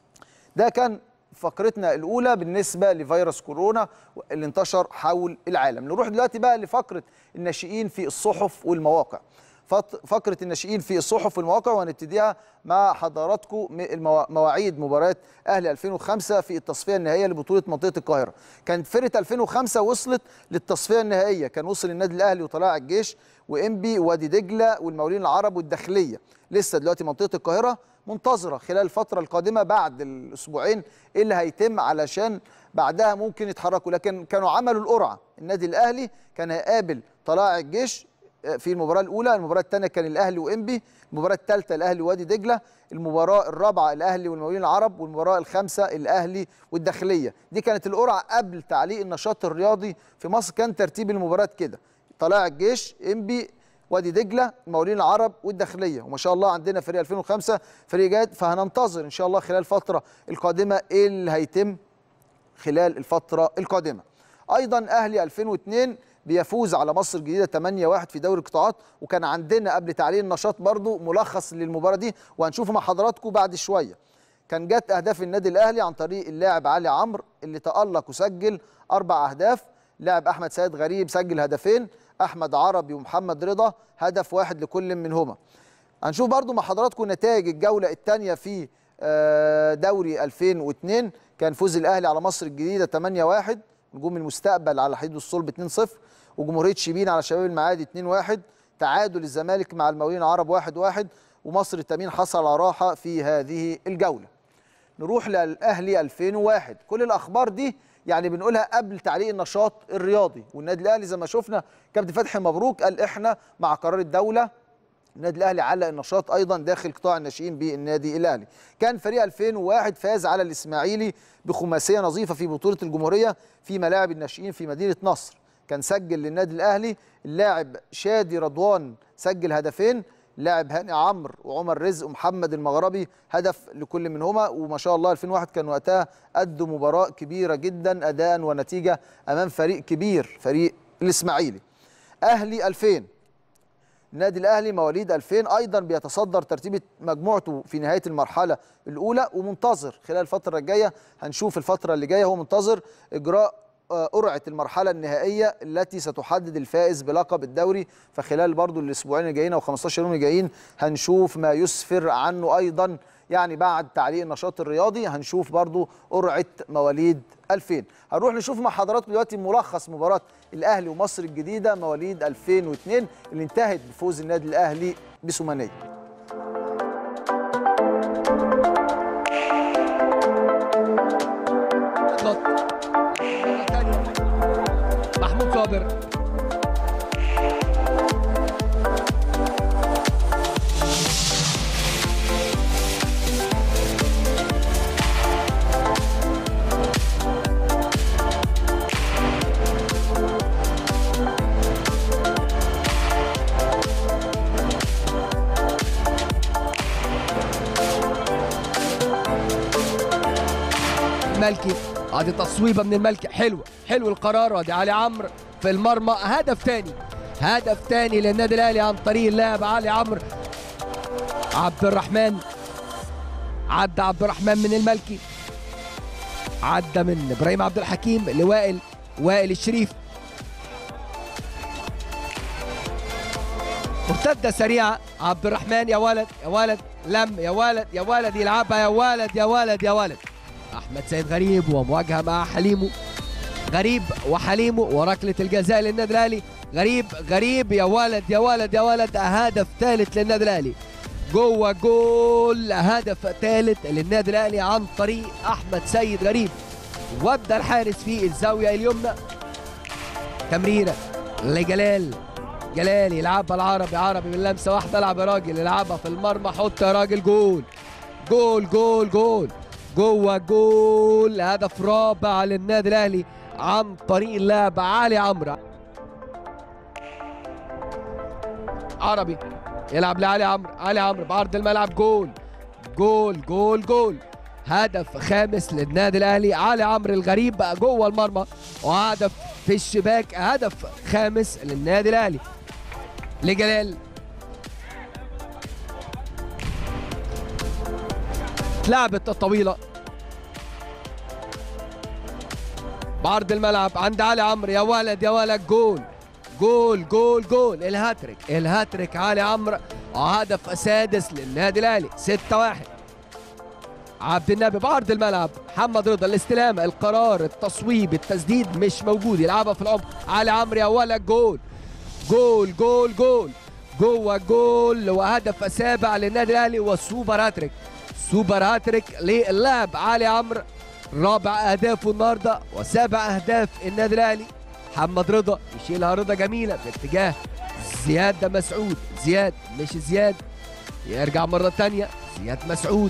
ده كان فقرتنا الاولى بالنسبه لفيروس كورونا اللي انتشر حول العالم نروح دلوقتي بقى لفقره الناشئين في الصحف والمواقع فط- فقره الناشئين في الصحف والمواقع وهنبتديها مع حضراتكم م- الموا- مواعيد مباراه اهلي 2005 في التصفيه النهائيه لبطوله منطقه القاهره كانت فرقه 2005 وصلت للتصفيه النهائيه كان وصل النادي الاهلي وطلائع الجيش وانبي وادي دجله والمقاولين العرب والداخليه لسه دلوقتي منطقه القاهره منتظره خلال الفتره القادمه بعد الاسبوعين إيه اللي هيتم علشان بعدها ممكن يتحركوا لكن كانوا عملوا القرعه النادي الاهلي كان هيقابل طلائع الجيش في المباراه الاولى المباراه الثانيه كان الاهلي وانبي المباراه الثالثه الاهلي وادي دجله المباراه الرابعه الاهلي والمقاولين العرب والمباراه الخامسه الاهلي والداخليه دي كانت القرعه قبل تعليق النشاط الرياضي في مصر كان ترتيب المباريات كده طلائع الجيش انبي وادي دجله المقاولين العرب والداخليه وما شاء الله عندنا فريق 2005 فريق جيد فهننتظر ان شاء الله خلال الفتره القادمه ايه اللي هيتم خلال الفتره القادمه ايضا اهلي 2002 بيفوز على مصر الجديده 8-1 في دوري القطاعات وكان عندنا قبل تعليق النشاط برضو ملخص للمباراه دي وهنشوفه مع حضراتكم بعد شويه كان جت اهداف النادي الاهلي عن طريق اللاعب علي عمرو اللي تالق وسجل اربع اهداف لاعب احمد سيد غريب سجل هدفين احمد عربي ومحمد رضا هدف واحد لكل منهما هنشوف برضو مع حضراتكم نتائج الجوله الثانيه في آه، دوري 2002 كان فوز الاهلي على مصر الجديده 8-1 نجوم المستقبل على حدود الصلب 2-0 وجمهوريه شبين على شباب المعادي 2-1 تعادل الزمالك مع المقاولين العرب 1-1 ومصر التمين حصل على راحه في هذه الجوله نروح للاهلي 2001 كل الاخبار دي يعني بنقولها قبل تعليق النشاط الرياضي والنادي الاهلي زي ما شفنا كابتن فتحي مبروك قال احنا مع قرار الدوله النادي الاهلي علق النشاط ايضا داخل قطاع الناشئين بالنادي الاهلي كان فريق 2001 فاز على الاسماعيلي بخماسيه نظيفه في بطوله الجمهوريه في ملاعب الناشئين في مدينه نصر كان سجل للنادي الاهلي اللاعب شادي رضوان سجل هدفين لاعب هاني عمرو وعمر رزق ومحمد المغربي هدف لكل منهما وما شاء الله 2001 كان وقتها قدوا مباراه كبيره جدا اداء ونتيجه امام فريق كبير فريق الاسماعيلي اهلي 2000 النادي الاهلي مواليد 2000 ايضا بيتصدر ترتيب مجموعته في نهايه المرحله الاولى ومنتظر خلال الفتره الجايه هنشوف الفتره اللي جايه هو منتظر اجراء آه، قرعه المرحله النهائيه التي ستحدد الفائز بلقب الدوري فخلال برضو الاسبوعين الجايين او 15 يوم الجايين هنشوف ما يسفر عنه ايضا يعني بعد تعليق النشاط الرياضي هنشوف برضو قرعه مواليد 2000 هنروح نشوف مع حضراتكم دلوقتي ملخص مباراه الاهلي ومصر الجديده مواليد 2002 اللي انتهت بفوز النادي الاهلي بثمانيه اضغط مرة تانية. محمود صابر الملكي ادي تصويبه من الملكي حلوه حلو القرار وادي علي عمرو في المرمى هدف تاني هدف تاني للنادي الاهلي عن طريق اللاعب علي عمرو عبد الرحمن عدى عبد الرحمن من الملكي عدى من ابراهيم عبد الحكيم لوائل وائل الشريف مرتده سريعه عبد الرحمن يا ولد يا ولد لم يا ولد يا ولد يلعبها يا ولد يا ولد يا ولد احمد سيد غريب ومواجهه مع حليمو غريب وحليمو وركله الجزاء للنادي الاهلي غريب غريب يا ولد يا ولد يا ولد هدف ثالث للنادي الاهلي جوه جول هدف ثالث للنادي الاهلي عن طريق احمد سيد غريب وابدا الحارس في الزاويه اليمنى تمريره لجلال جلال يلعبها العربي عربي من لمسه واحده العب يا راجل يلعبها في المرمى حط يا راجل جول جول جول جول جوه جول هدف رابع للنادي الاهلي عن طريق اللاعب علي عمرو عربي يلعب لعلي عمرو علي عمرو بعرض الملعب جول جول جول جول هدف خامس للنادي الاهلي علي عمرو الغريب بقى جوه المرمى وهدف في الشباك هدف خامس للنادي الاهلي لجلال اتلعبت الطويله بعرض الملعب عند علي عمرو يا ولد يا ولد جول جول جول جول الهاتريك الهاتريك علي عمرو هدف سادس للنادي الاهلي 6 1 عبد النبي بعرض الملعب محمد رضا الاستلام القرار التصويب التسديد مش موجود يلعبها في العمق علي عمرو يا ولد جول جول جول جول جوه جول وهدف سابع للنادي الاهلي والسوبر هاتريك سوبر هاتريك للاعب علي عمرو رابع اهدافه النهارده وسابع اهداف النادي الاهلي محمد رضا يشيلها رضا جميله في اتجاه زياد ده مسعود زياد مش زياد يرجع مره تانية زياد مسعود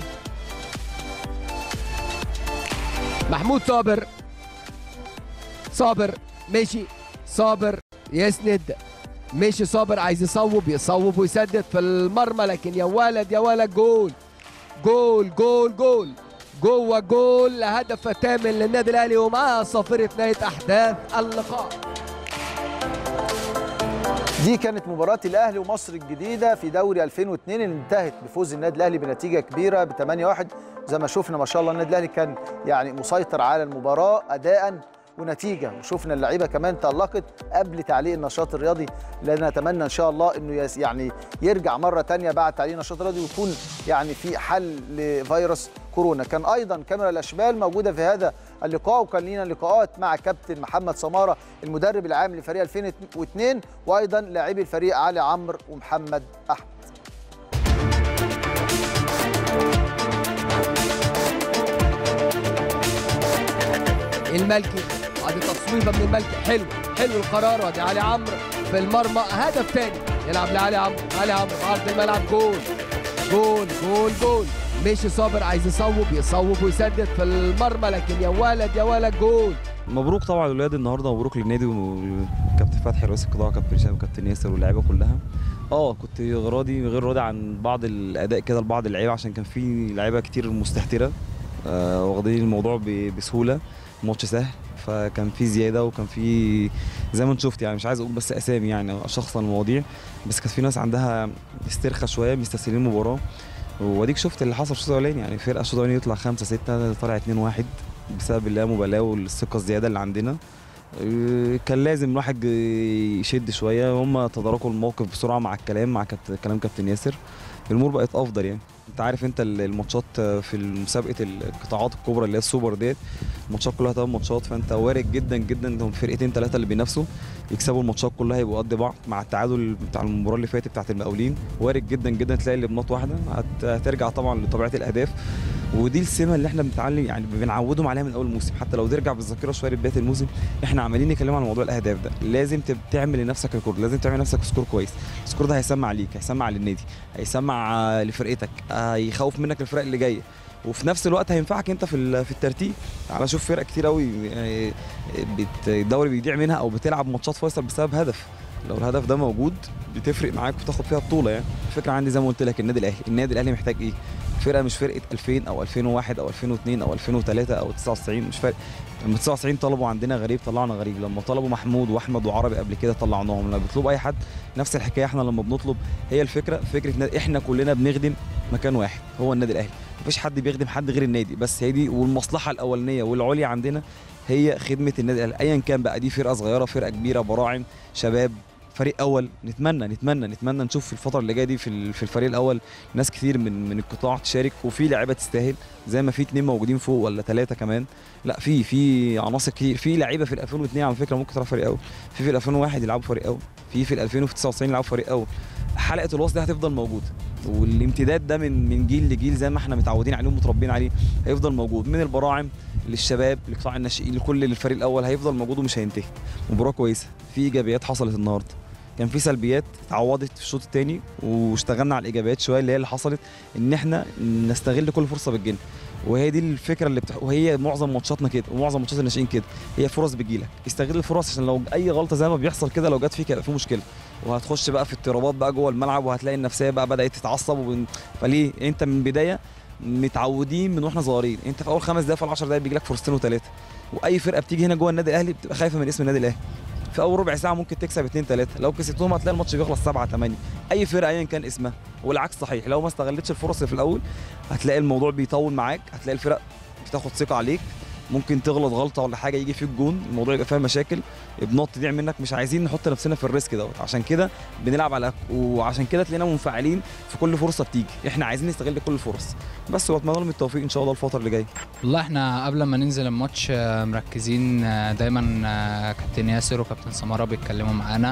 محمود صابر صابر مشي صابر يسند مشي صابر عايز يصوب يصوب ويسدد في المرمى لكن يا ولد يا ولد جول جول جول جول جوه جول هدف تام للنادي الاهلي ومعاه صافره نهايه احداث اللقاء دي كانت مباراة الأهلي ومصر الجديدة في دوري 2002 اللي انتهت بفوز النادي الأهلي بنتيجة كبيرة ب 8-1 زي ما شفنا ما شاء الله النادي الأهلي كان يعني مسيطر على المباراة أداء ونتيجة وشفنا اللعيبة كمان تألقت قبل تعليق النشاط الرياضي لأن نتمنى إن شاء الله إنه يس- يعني يرجع مرة تانية بعد تعليق النشاط الرياضي ويكون يعني في حل لفيروس كورونا كان أيضا كاميرا الأشبال موجودة في هذا اللقاء وكان لينا لقاءات مع كابتن محمد سمارة المدرب العام لفريق 2002 وأيضا لاعبي الفريق علي عمرو ومحمد أحمد الملكي ادي تصويبه من الملكي حلو حلو القرار وادي علي عمرو في المرمى هدف تاني يلعب لعلي عمرو علي عمرو في عرض الملعب جول جول جول جول مشي صابر عايز يصوب يصوب ويسدد في المرمى لكن يا ولد يا ولد جول مبروك طبعا للولاد النهارده مبروك للنادي وكابتن فتحي رئيس القطاع كابتن هشام وكابتن ياسر واللعيبه كلها اه كنت راضي غير راضي عن بعض الاداء كده لبعض اللعيبه عشان كان في لعيبه كتير مستهتره آه واخدين الموضوع ب- بسهوله ماتش سهل فكان في زياده وكان في زي ما انت شفت يعني مش عايز اقول بس اسامي يعني اشخصن المواضيع بس كانت في ناس عندها استرخاء شويه مستسهلين المباراه واديك شفت اللي حصل في الشوط الاولاني يعني فرقه الشوط الاولاني يطلع 5 6 طلع 2 1 بسبب اللامبالاه والثقه الزياده اللي عندنا آه، كان لازم الواحد يشد شويه هم تداركوا الموقف بسرعه مع الكلام مع كابتن كلام كابتن ياسر الامور بقت افضل يعني انت عارف انت ال- الماتشات في مسابقه القطاعات الكبرى اللي هي السوبر ديت الماتشات كلها تمام ماتشات فانت وارد جدا جدا انهم فرقتين ثلاثه اللي بينافسوا يكسبوا الماتشات كلها يبقوا قد بعض مع التعادل بتاع المباراه اللي فاتت بتاعت المقاولين وارد جدا جدا تلاقي اللي بنط واحده هت- هترجع طبعا لطبيعه الاهداف ودي السمه اللي احنا بنتعلم يعني بنعودهم عليها من اول موسم حتى لو ترجع بالذاكره شويه لبدايه الموسم احنا عمالين نتكلم عن موضوع الاهداف ده لازم تب- تعمل لنفسك ريكورد لازم تعمل لنفسك سكور كويس السكور ده هيسمع ليك هيسمع للنادي هيسمع آه، لفرقتك هيخوف منك الفرق اللي جايه وفي نفس الوقت هينفعك انت في ال- في الترتيب على شوف فرق كتير قوي يعني بت- الدوري بيضيع منها او بتلعب ماتشات فيصل بسبب هدف لو الهدف ده موجود بتفرق معاك وتاخد فيها بطوله يعني الفكره عندي زي ما قلت لك النادي الاهلي النادي الاهلي محتاج ايه فرقه مش فرقه 2000 او 2001 او 2002 او 2003 او 99 مش فارق لما 99 طلبوا عندنا غريب طلعنا غريب لما طلبوا محمود واحمد وعربي قبل كده طلعناهم لما بيطلبوا اي حد نفس الحكايه احنا لما بنطلب هي الفكره فكره نادي احنا كلنا بنخدم مكان واحد هو النادي الاهلي مفيش حد بيخدم حد غير النادي بس هي دي والمصلحه الاولانيه والعليا عندنا هي خدمه النادي الاهلي ايا كان بقى دي فرقه صغيره فرقه كبيره براعم شباب فريق اول نتمنى نتمنى نتمنى نشوف في الفتره اللي جايه دي في ال- في الفريق الاول ناس كتير من من القطاع تشارك وفي لعيبه تستاهل زي ما في اتنين موجودين فوق ولا ثلاثه كمان لا في في عناصر كتير في لعيبه في ال 2002 على فكره ممكن تلعب فريق اول في في ال 2001 يلعبوا فريق اول في في ال 2099 يلعبوا فريق اول حلقه الوسط دي هتفضل موجوده والامتداد ده من من جيل لجيل زي ما احنا متعودين عليه ومتربيين عليه هيفضل موجود من البراعم للشباب لقطاع الناشئين لكل الفريق الاول هيفضل موجود ومش هينتهي مباراه كويسه في ايجابيات حصلت النهارده كان في سلبيات اتعوضت في الشوط الثاني واشتغلنا على الايجابيات شويه اللي هي اللي حصلت ان احنا نستغل كل فرصه بتجيلنا وهي دي الفكره اللي بتح... وهي معظم ماتشاتنا كده ومعظم ماتشات الناشئين كده هي فرص بتجيلك استغل الفرص عشان لو اي غلطه زي ما بيحصل كده لو جت فيك هيبقى في مشكله وهتخش بقى في اضطرابات بقى جوه الملعب وهتلاقي النفسيه بقى بدات تتعصب وبن... فليه انت من البدايه متعودين من واحنا صغيرين انت في اول خمس دقايق في العشر دقايق بيجي لك فرصتين وثلاثه واي فرقه بتيجي هنا جوه النادي الاهلي بتبقى خايفه من اسم النادي الاهلي في اول ربع ساعه ممكن تكسب 2 3 لو كسبتهم هتلاقي الماتش بيخلص 7 8 اي فرقه ايا كان اسمها والعكس صحيح لو ما استغلتش الفرص اللي في الاول هتلاقي الموضوع بيطول معاك هتلاقي الفرق بتاخد ثقه عليك ممكن تغلط غلطه ولا حاجه يجي فيك جون الموضوع يبقى فيها مشاكل بنط تضيع منك مش عايزين نحط نفسنا في الريسك دوت عشان كده بنلعب على وعشان كده تلاقينا منفعلين في كل فرصه بتيجي احنا عايزين نستغل كل الفرص بس واتمنى لهم التوفيق ان شاء الله الفتره اللي جايه والله احنا قبل ما ننزل الماتش آه، مركزين آه، دايما آه، كابتن ياسر وكابتن سمارة بيتكلموا معانا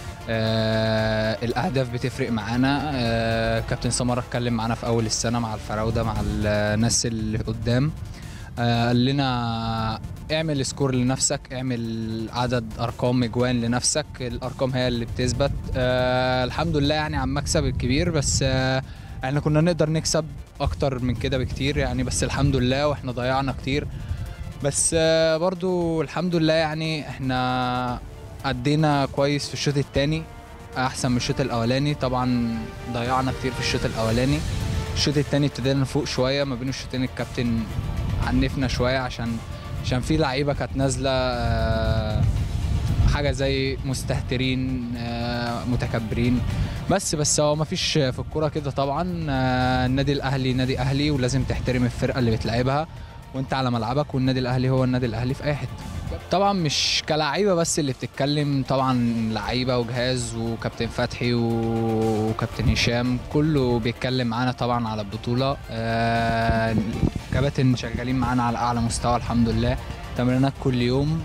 آه الاهداف بتفرق معانا آه كابتن سمارة اتكلم معانا في اول السنه مع الفراوده مع الناس اللي قدام آه قال لنا اعمل سكور لنفسك اعمل عدد ارقام اجوان لنفسك الارقام هي اللي بتثبت آه الحمد لله يعني على المكسب الكبير بس آه احنا كنا نقدر نكسب اكتر من كده بكتير يعني بس الحمد لله واحنا ضيعنا كتير بس آه برضو الحمد لله يعني احنا ادينا كويس في الشوط الثاني احسن من الشوط الاولاني طبعا ضيعنا كتير في الشوط الاولاني الشوط الثاني ابتدينا نفوق شويه ما بين الشوطين الكابتن عنفنا شويه عشان عشان في لعيبه كانت نازله آه، حاجه زي مستهترين آه، متكبرين بس بس هو ما فيش في الكوره كده طبعا آه، النادي الاهلي نادي اهلي ولازم تحترم الفرقه اللي بتلعبها وانت على ملعبك والنادي الاهلي هو النادي الاهلي في اي حته طبعا مش كلاعيبه بس اللي بتتكلم طبعا لعيبه وجهاز وكابتن فتحي و- وكابتن هشام كله بيتكلم معانا طبعا على البطوله آه كباتن شغالين معانا على اعلى مستوى الحمد لله تمرينات كل يوم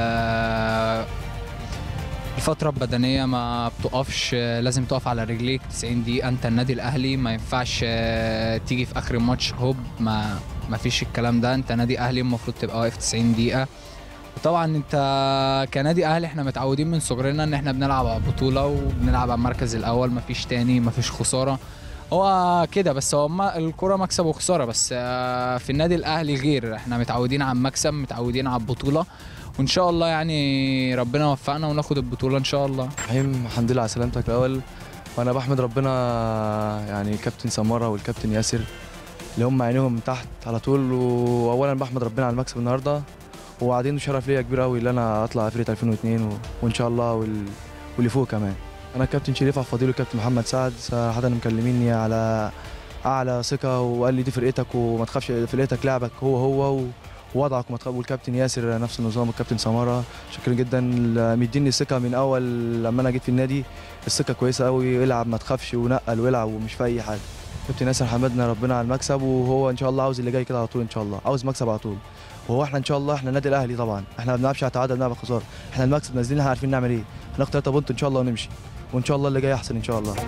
آه الفترة البدنية ما بتقفش آه، لازم تقف على رجليك 90 دقيقة انت النادي الاهلي ما ينفعش آه، تيجي في اخر الماتش هوب ما ما فيش الكلام ده انت نادي اهلي المفروض تبقى واقف 90 دقيقة وطبعا انت كنادي اهلي احنا متعودين من صغرنا ان احنا بنلعب على بطولة وبنلعب على المركز الاول مفيش تاني مفيش خسارة هو كده بس هو ما الكرة مكسب وخسارة بس آه، في النادي الاهلي غير احنا متعودين على المكسب متعودين على البطولة وان شاء الله يعني ربنا يوفقنا وناخد البطولة ان شاء الله رحيم الحمد لله على سلامتك الاول وانا بحمد ربنا يعني كابتن سماره والكابتن ياسر اللي هم عينيهم من تحت على طول واولا بحمد ربنا على المكسب النهارده وقاعدين شرف ليا كبير قوي ان انا اطلع فرقه 2002 و... وان شاء الله وال... واللي فوق كمان انا كابتن شريف عبد الفضيل وكابتن محمد سعد صراحه مكلميني على اعلى ثقه وقال لي دي فرقتك وما تخافش فرقتك لعبك هو هو و... ووضعك وما تخاف والكابتن ياسر نفس النظام والكابتن سماره شكرا جدا مديني الثقه من اول لما انا جيت في النادي الثقه كويسه قوي العب ما تخافش ونقل والعب ومش في اي حاجه كابتن ياسر حمدنا ربنا على المكسب وهو ان شاء الله عاوز اللي جاي كده على طول ان شاء الله عاوز مكسب على طول وهو احنا ان شاء الله احنا النادي الاهلي طبعا احنا ما بنلعبش على تعادل بنلعب على خساره احنا المكسب نازلين احنا عارفين نعمل ايه هناخد 3 بونت ان شاء الله ونمشي وان شاء الله اللي جاي احسن ان شاء الله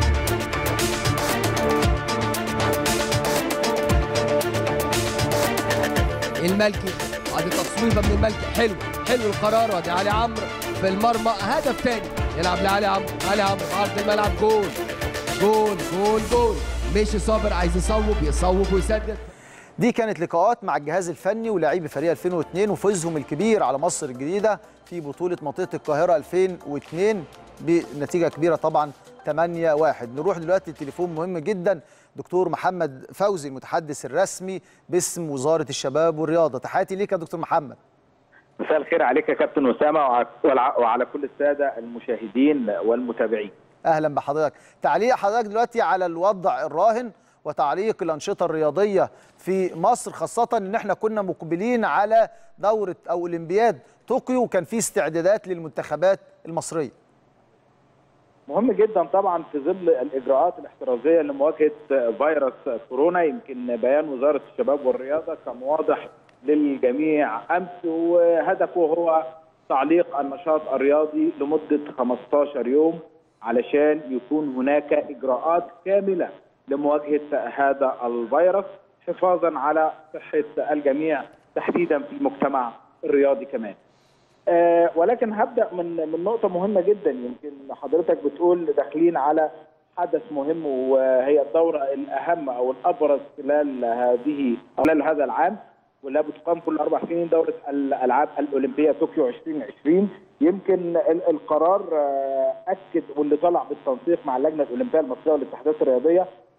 الملكي ادي تصويبه من الملكي حلو حلو القرار وادي علي عمرو في المرمى هدف تاني يلعب لعلي عمرو علي عمرو في عرض الملعب جول جول جول جول مشي صابر عايز يصوب يصوب ويسدد دي كانت لقاءات مع الجهاز الفني ولاعيبي فريق 2002 وفوزهم الكبير على مصر الجديده في بطوله منطقه القاهره 2002 بنتيجه كبيره طبعا 8 1 نروح دلوقتي التليفون مهم جدا دكتور محمد فوزي المتحدث الرسمي باسم وزاره الشباب والرياضه تحياتي ليك يا دكتور محمد مساء الخير عليك يا كابتن اسامه وع- وعلى- وعلى كل الساده المشاهدين والمتابعين اهلا بحضرتك تعليق حضرتك دلوقتي على الوضع الراهن وتعليق الانشطه الرياضيه في مصر خاصه ان احنا كنا مقبلين على دوره او اولمبياد طوكيو وكان في استعدادات للمنتخبات المصريه مهم جدا طبعا في ظل الاجراءات الاحترازيه لمواجهه فيروس كورونا يمكن بيان وزاره الشباب والرياضه كان واضح للجميع امس وهدفه هو تعليق النشاط الرياضي لمده 15 يوم علشان يكون هناك اجراءات كامله لمواجهه هذا الفيروس حفاظا على صحه الجميع تحديدا في المجتمع الرياضي كمان. آه، ولكن هبدا من من نقطه مهمه جدا يمكن حضرتك بتقول داخلين على حدث مهم وهي الدوره الاهم او الابرز خلال هذه أو خلال هذا العام واللي بتقام كل اربع سنين دوره الالعاب الاولمبيه طوكيو 2020 يمكن ال- القرار آه، اكد واللي طلع بالتنسيق مع اللجنه الاولمبيه المصريه والاتحادات الرياضيه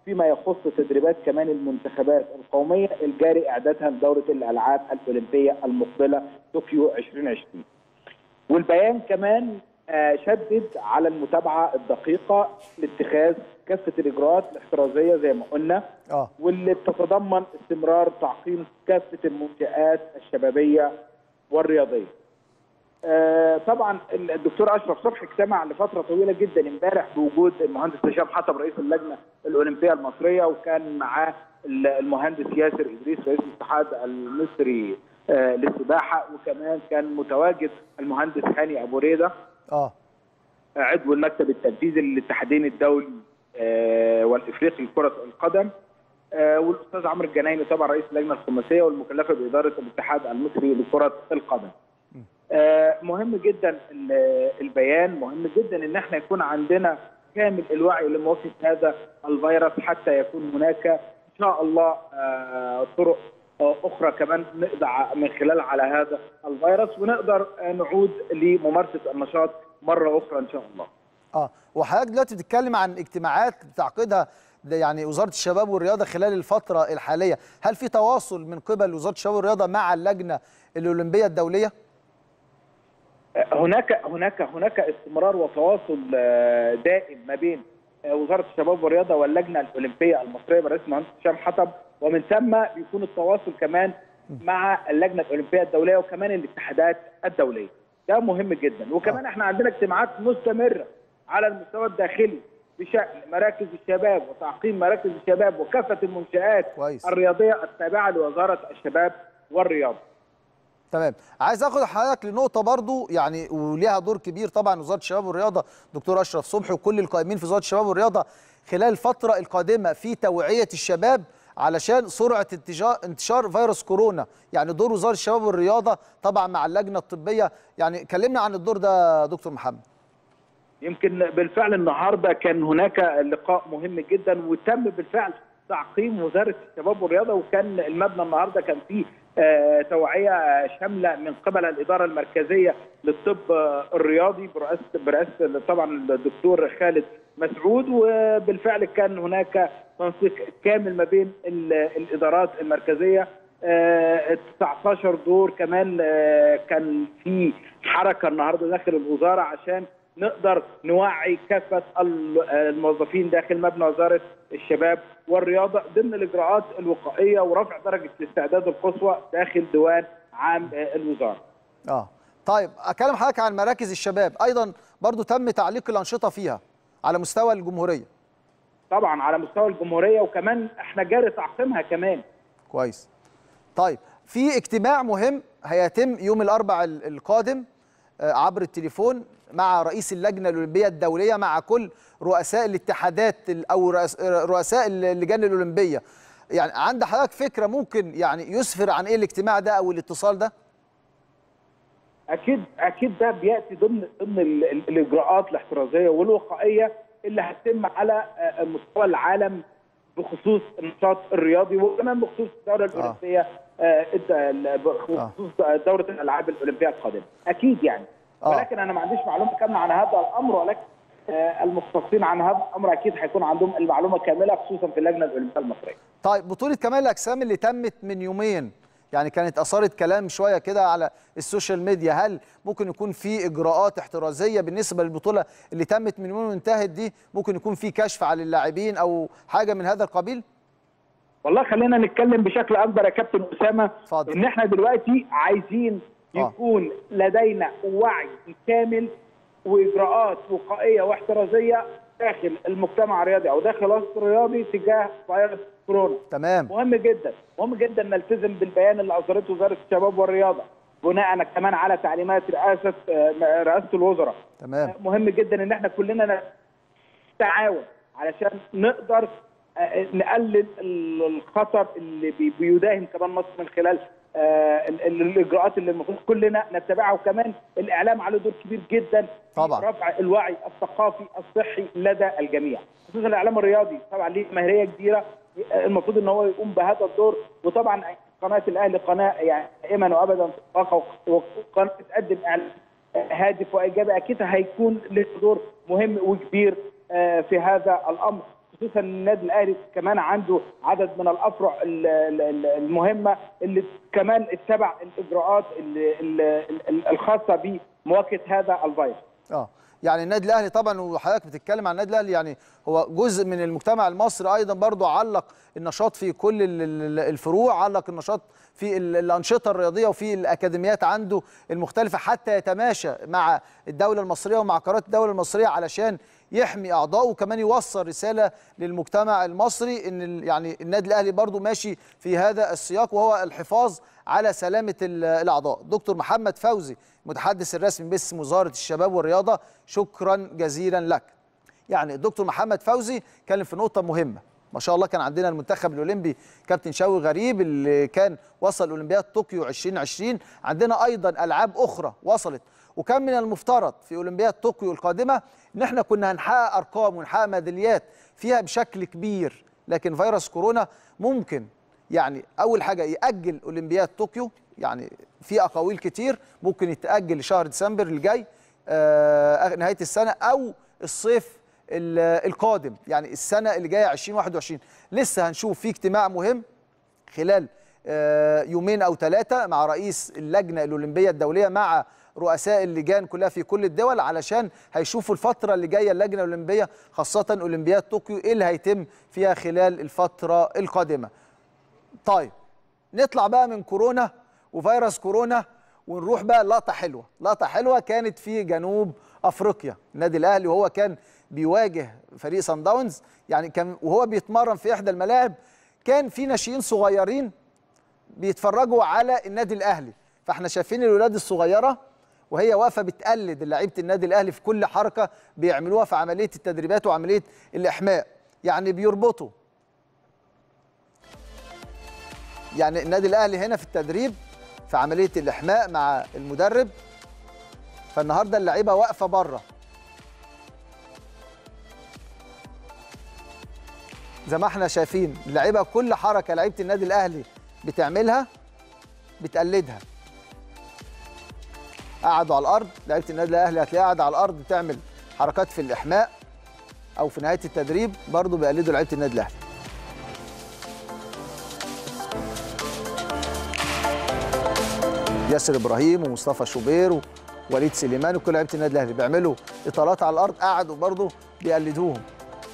فيما يخص تدريبات كمان المنتخبات القوميه الجاري اعدادها لدوره الالعاب الاولمبيه المقبله طوكيو 2020. والبيان كمان آه، شدد على المتابعه الدقيقه لاتخاذ كافه الاجراءات الاحترازيه زي ما قلنا اه واللي بتتضمن استمرار تعقيم كافه المنشات الشبابيه والرياضيه. آه، طبعا الدكتور اشرف صبحي اجتمع لفتره طويله جدا امبارح بوجود المهندس هشام حطب رئيس اللجنه الاولمبيه المصريه وكان معاه المهندس ياسر ادريس رئيس الاتحاد المصري آه، للسباحه وكمان كان متواجد المهندس هاني ابو ريده اه عضو المكتب التنفيذي للاتحادين الدولي آه، والافريقي لكره القدم آه، والاستاذ عمرو الجنايني طبعا رئيس اللجنه الخماسيه والمكلفه باداره الاتحاد المصري لكره القدم. آه، مهم جدا ال- البيان مهم جدا ان احنا يكون عندنا كامل الوعي لمواجهه هذا الفيروس حتى يكون هناك ان شاء الله آه، طرق آه، اخرى كمان نقضي ع- من خلالها على هذا الفيروس ونقدر آه، نعود لممارسه النشاط مره اخرى ان شاء الله. اه وحضرتك دلوقتي بتتكلم عن اجتماعات بتعقدها ده يعني وزاره الشباب والرياضه خلال الفتره الحاليه هل في تواصل من قبل وزاره الشباب والرياضه مع اللجنه الاولمبيه الدوليه هناك هناك هناك استمرار وتواصل آه، دائم ما بين آه، وزاره الشباب والرياضه واللجنه الاولمبيه المصريه برئيس المهندس هشام حطب ومن ثم بيكون التواصل كمان مع اللجنه الاولمبيه الدوليه وكمان الاتحادات الدوليه ده مهم جدا وكمان احنا عندنا اجتماعات مستمره على المستوى الداخلي بشان مراكز الشباب وتعقيم مراكز الشباب وكافه المنشات كويس. الرياضيه التابعه لوزاره الشباب والرياضه تمام عايز اخد حضرتك لنقطه برضو يعني وليها دور كبير طبعا وزاره الشباب والرياضه دكتور اشرف صبحي وكل القائمين في وزاره الشباب والرياضه خلال الفتره القادمه في توعيه الشباب علشان سرعه انتشار انتشار فيروس كورونا يعني دور وزاره الشباب والرياضه طبعا مع اللجنه الطبيه يعني كلمنا عن الدور ده يا دكتور محمد يمكن بالفعل النهارده كان هناك لقاء مهم جدا وتم بالفعل تعقيم وزاره الشباب والرياضه وكان المبنى النهارده كان فيه آه، توعيه شامله من قبل الاداره المركزيه للطب آه، الرياضي برئاسه برئاسه طبعا الدكتور خالد مسعود وبالفعل كان هناك تنسيق كامل ما بين ال- الادارات المركزيه آه، 19 دور كمان آه، كان في حركه النهارده داخل الوزاره عشان نقدر نوعي كافه ال- الموظفين داخل مبنى وزاره الشباب والرياضه ضمن الاجراءات الوقائيه ورفع درجه الاستعداد القصوى داخل ديوان عام آه، الوزاره. اه طيب اكلم حضرتك عن مراكز الشباب ايضا برضو تم تعليق الانشطه فيها على مستوى الجمهوريه طبعا على مستوى الجمهوريه وكمان احنا جاري تعقيمها كمان. كويس طيب في اجتماع مهم هيتم يوم الاربع ال- القادم آه، عبر التليفون مع رئيس اللجنه الاولمبيه الدوليه مع كل رؤساء الاتحادات ال- او رؤس- رؤساء اللجان الاولمبيه يعني عند حضرتك فكره ممكن يعني يسفر عن ايه الاجتماع ده او الاتصال ده اكيد اكيد ده بياتي ضمن ضمن ال- ال- الاجراءات الاحترازيه والوقائيه اللي هتتم على آه، مستوى العالم بخصوص النشاط الرياضي وكمان بخصوص الدوره الاولمبيه آه، الد- ال- بخصوص دوره الالعاب الاولمبيه القادمه اكيد يعني آه. ولكن انا ما عنديش معلومه كامله عن هذا الامر ولكن آه، المختصين عن هذا الامر اكيد هيكون عندهم المعلومه كامله خصوصا في اللجنه الاولمبيه المصريه طيب بطولة كمال الأجسام اللي تمت من يومين يعني كانت أثارت كلام شوية كده على السوشيال ميديا هل ممكن يكون في إجراءات احترازية بالنسبة للبطولة اللي تمت من يومين وانتهت دي ممكن يكون في كشف على اللاعبين أو حاجة من هذا القبيل والله خلينا نتكلم بشكل اكبر يا كابتن اسامه اتفضل. ان احنا دلوقتي عايزين آه. يكون لدينا وعي كامل واجراءات وقائيه واحترازيه داخل المجتمع الرياضي او داخل الوسط الرياضي تجاه فيروس كورونا تمام مهم جدا مهم جدا نلتزم بالبيان اللي اصدرته وزاره الشباب والرياضه بناء كمان على تعليمات رئاسه آه، رئاسه الوزراء تمام مهم جدا ان احنا كلنا نتعاون علشان نقدر آه، نقلل ال- الخطر اللي بي- بيداهم كمان مصر من خلال آه، ال- ال- الاجراءات اللي المفروض كلنا نتبعها وكمان الاعلام عليه دور كبير جدا طبعاً. في رفع الوعي الثقافي الصحي لدى الجميع خصوصا الاعلام الرياضي طبعا ليه ماهريه كبيره آه، المفروض ان هو يقوم بهذا الدور وطبعا قناه الاهلي قناه يعني دائما وابدا ثقافه وقناه تقدم اعلام هادف وايجابي اكيد هيكون له دور مهم وكبير آه، في هذا الامر خصوصا ان النادي الاهلي كمان عنده عدد من الافرع ال- ال- ال- المهمه اللي كمان اتبع الاجراءات ال- ال- ال- الخاصه بمواجهه هذا الفيروس. اه يعني النادي الاهلي طبعا وحضرتك بتتكلم عن النادي الاهلي يعني هو جزء من المجتمع المصري ايضا برضو علق النشاط في كل ال- ال- الفروع علق النشاط في ال- الانشطه الرياضيه وفي الاكاديميات عنده المختلفه حتى يتماشى مع الدوله المصريه ومع قرارات الدوله المصريه علشان يحمي اعضائه وكمان يوصل رساله للمجتمع المصري ان ال- يعني النادي الاهلي برضو ماشي في هذا السياق وهو الحفاظ على سلامه ال- الاعضاء دكتور محمد فوزي متحدث الرسمي باسم وزاره الشباب والرياضه شكرا جزيلا لك يعني الدكتور محمد فوزي كان في نقطه مهمه ما شاء الله كان عندنا المنتخب الاولمبي كابتن شوقي غريب اللي كان وصل اولمبياد طوكيو 2020 عندنا ايضا العاب اخرى وصلت وكان من المفترض في اولمبياد طوكيو القادمه ان احنا كنا هنحقق ارقام ونحقق ميداليات فيها بشكل كبير لكن فيروس كورونا ممكن يعني اول حاجه ياجل اولمبياد طوكيو يعني في اقاويل كتير ممكن يتاجل لشهر ديسمبر الجاي آه نهايه السنه او الصيف ال- القادم يعني السنه اللي جايه 2021 لسه هنشوف في اجتماع مهم خلال آه، يومين او ثلاثه مع رئيس اللجنه الاولمبيه الدوليه مع رؤساء اللجان كلها في كل الدول علشان هيشوفوا الفتره اللي جايه اللجنه الاولمبيه خاصه اولمبياد طوكيو ايه اللي هيتم فيها خلال الفتره القادمه. طيب نطلع بقى من كورونا وفيروس كورونا ونروح بقى لقطه حلوه، لقطه حلوه كانت في جنوب افريقيا، النادي الاهلي وهو كان بيواجه فريق سان داونز يعني كان وهو بيتمرن في احدى الملاعب كان في ناشئين صغيرين بيتفرجوا على النادي الاهلي فاحنا شايفين الولاد الصغيره وهي واقفه بتقلد لعيبه النادي الاهلي في كل حركه بيعملوها في عمليه التدريبات وعمليه الاحماء يعني بيربطوا يعني النادي الاهلي هنا في التدريب في عمليه الاحماء مع المدرب فالنهارده اللعيبه واقفه بره زي ما احنا شايفين اللعيبه كل حركه لعيبه النادي الاهلي بتعملها بتقلدها قعدوا على الارض لعيبه النادي الاهلي هتلاقيها قاعده على الارض بتعمل حركات في الاحماء او في نهايه التدريب برضه بيقلدوا لعيبه النادي الاهلي ياسر ابراهيم ومصطفى شوبير ووليد سليمان وكل لعيبه النادي الاهلي بيعملوا اطالات على الارض قعدوا برضه بيقلدوهم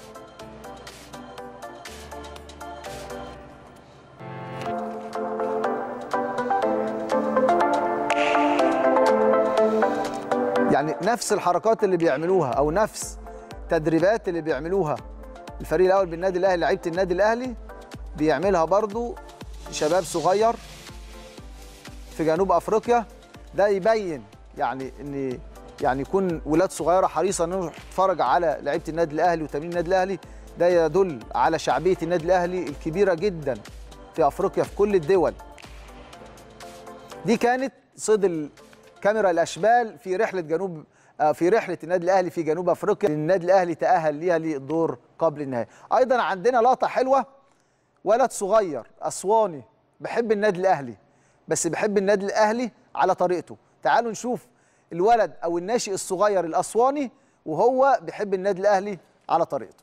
يعني نفس الحركات اللي بيعملوها او نفس تدريبات اللي بيعملوها الفريق الاول بالنادي الاهلي لعيبه النادي الاهلي بيعملها برضو شباب صغير في جنوب افريقيا ده يبين يعني ان يعني يكون ولاد صغيره حريصه انه تتفرج على لعيبه النادي الاهلي وتمرين النادي الاهلي ده يدل على شعبيه النادي الاهلي الكبيره جدا في افريقيا في كل الدول دي كانت صيد الكاميرا الاشبال في رحله جنوب آه، في رحله النادي الاهلي في جنوب افريقيا النادي الاهلي تاهل ليها للدور قبل النهائي ايضا عندنا لقطه حلوه ولد صغير اسواني بحب النادي الاهلي بس بحب النادي الاهلي على طريقته تعالوا نشوف الولد او الناشئ الصغير الاسواني وهو بيحب النادي الاهلي على طريقته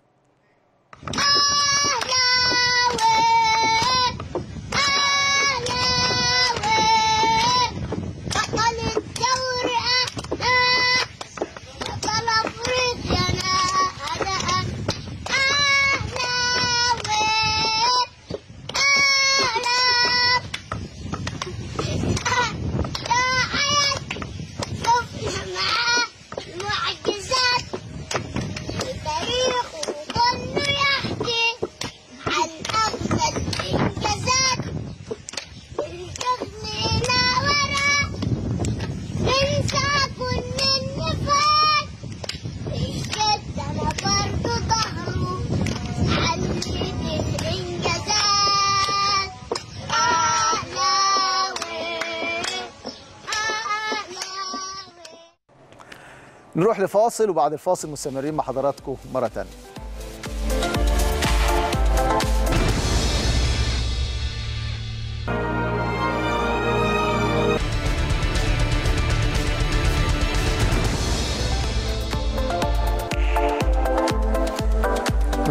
المعجزات التاريخ وظنه يحكي عن أفضل الإنجازات الحزن ورا ننسى كل النفاق الجد أنا برضو ظهره علمت الإنجازات أهلاوي أهلاوي نروح لفاصل وبعد الفاصل مستمرين مع حضراتكم مره ثانيه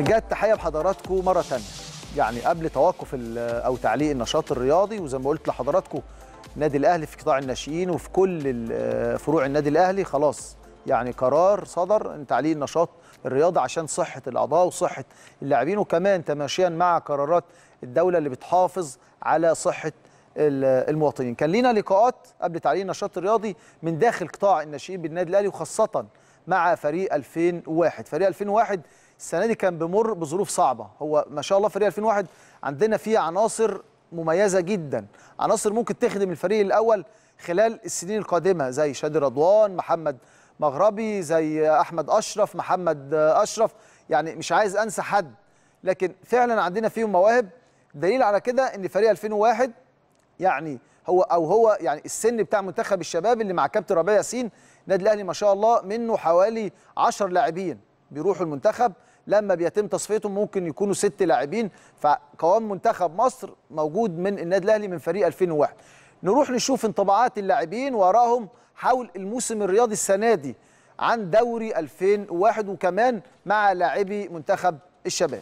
بنجدد تحيه بحضراتكم مره ثانيه يعني قبل توقف ال- او تعليق النشاط الرياضي وزي ما قلت لحضراتكم النادي الاهلي في قطاع الناشئين وفي كل ال- فروع النادي الاهلي خلاص يعني قرار صدر ان تعليق النشاط الرياضي عشان صحه الاعضاء وصحه اللاعبين وكمان تماشيا مع قرارات الدوله اللي بتحافظ على صحه ال- المواطنين كان لينا لقاءات قبل تعليق النشاط الرياضي من داخل قطاع الناشئين بالنادي الاهلي وخاصه مع فريق 2001 فريق 2001 السنه دي كان بمر بظروف صعبه هو ما شاء الله فريق 2001 عندنا فيه عناصر مميزه جدا عناصر ممكن تخدم الفريق الاول خلال السنين القادمه زي شادي رضوان محمد مغربي زي احمد اشرف محمد اشرف يعني مش عايز انسى حد لكن فعلا عندنا فيهم مواهب دليل على كده ان فريق 2001 يعني هو او هو يعني السن بتاع منتخب الشباب اللي مع كابتن ربيع ياسين النادي الاهلي ما شاء الله منه حوالي 10 لاعبين بيروحوا المنتخب لما بيتم تصفيتهم ممكن يكونوا ست لاعبين فقوام منتخب مصر موجود من النادي الاهلي من فريق 2001 نروح نشوف انطباعات اللاعبين وراهم حول الموسم الرياضي السنه دي عن دوري 2001 وكمان مع لاعبي منتخب الشباب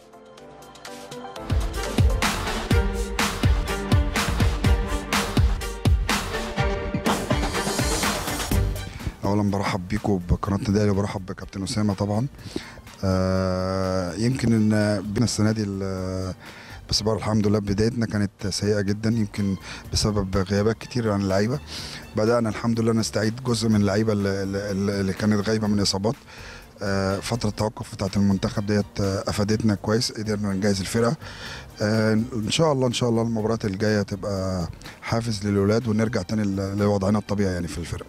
اولا برحب بيكم بقناه نادي الاهلي وبرحب بكابتن اسامه طبعا آه يمكن ان بين السنه دي ال- بس بقى الحمد لله بدايتنا كانت سيئه جدا يمكن بسبب غيابات كتير عن اللعيبه بدانا الحمد لله نستعيد جزء من اللعيبه اللي, اللي اللي كانت غايبه من اصابات آه، فترة التوقف بتاعت المنتخب ديت آه، افادتنا كويس قدرنا نجهز الفرقه آه، ان شاء الله ان شاء الله المباريات الجايه تبقى حافز للاولاد ونرجع تاني ل- لوضعنا الطبيعي يعني في الفرقه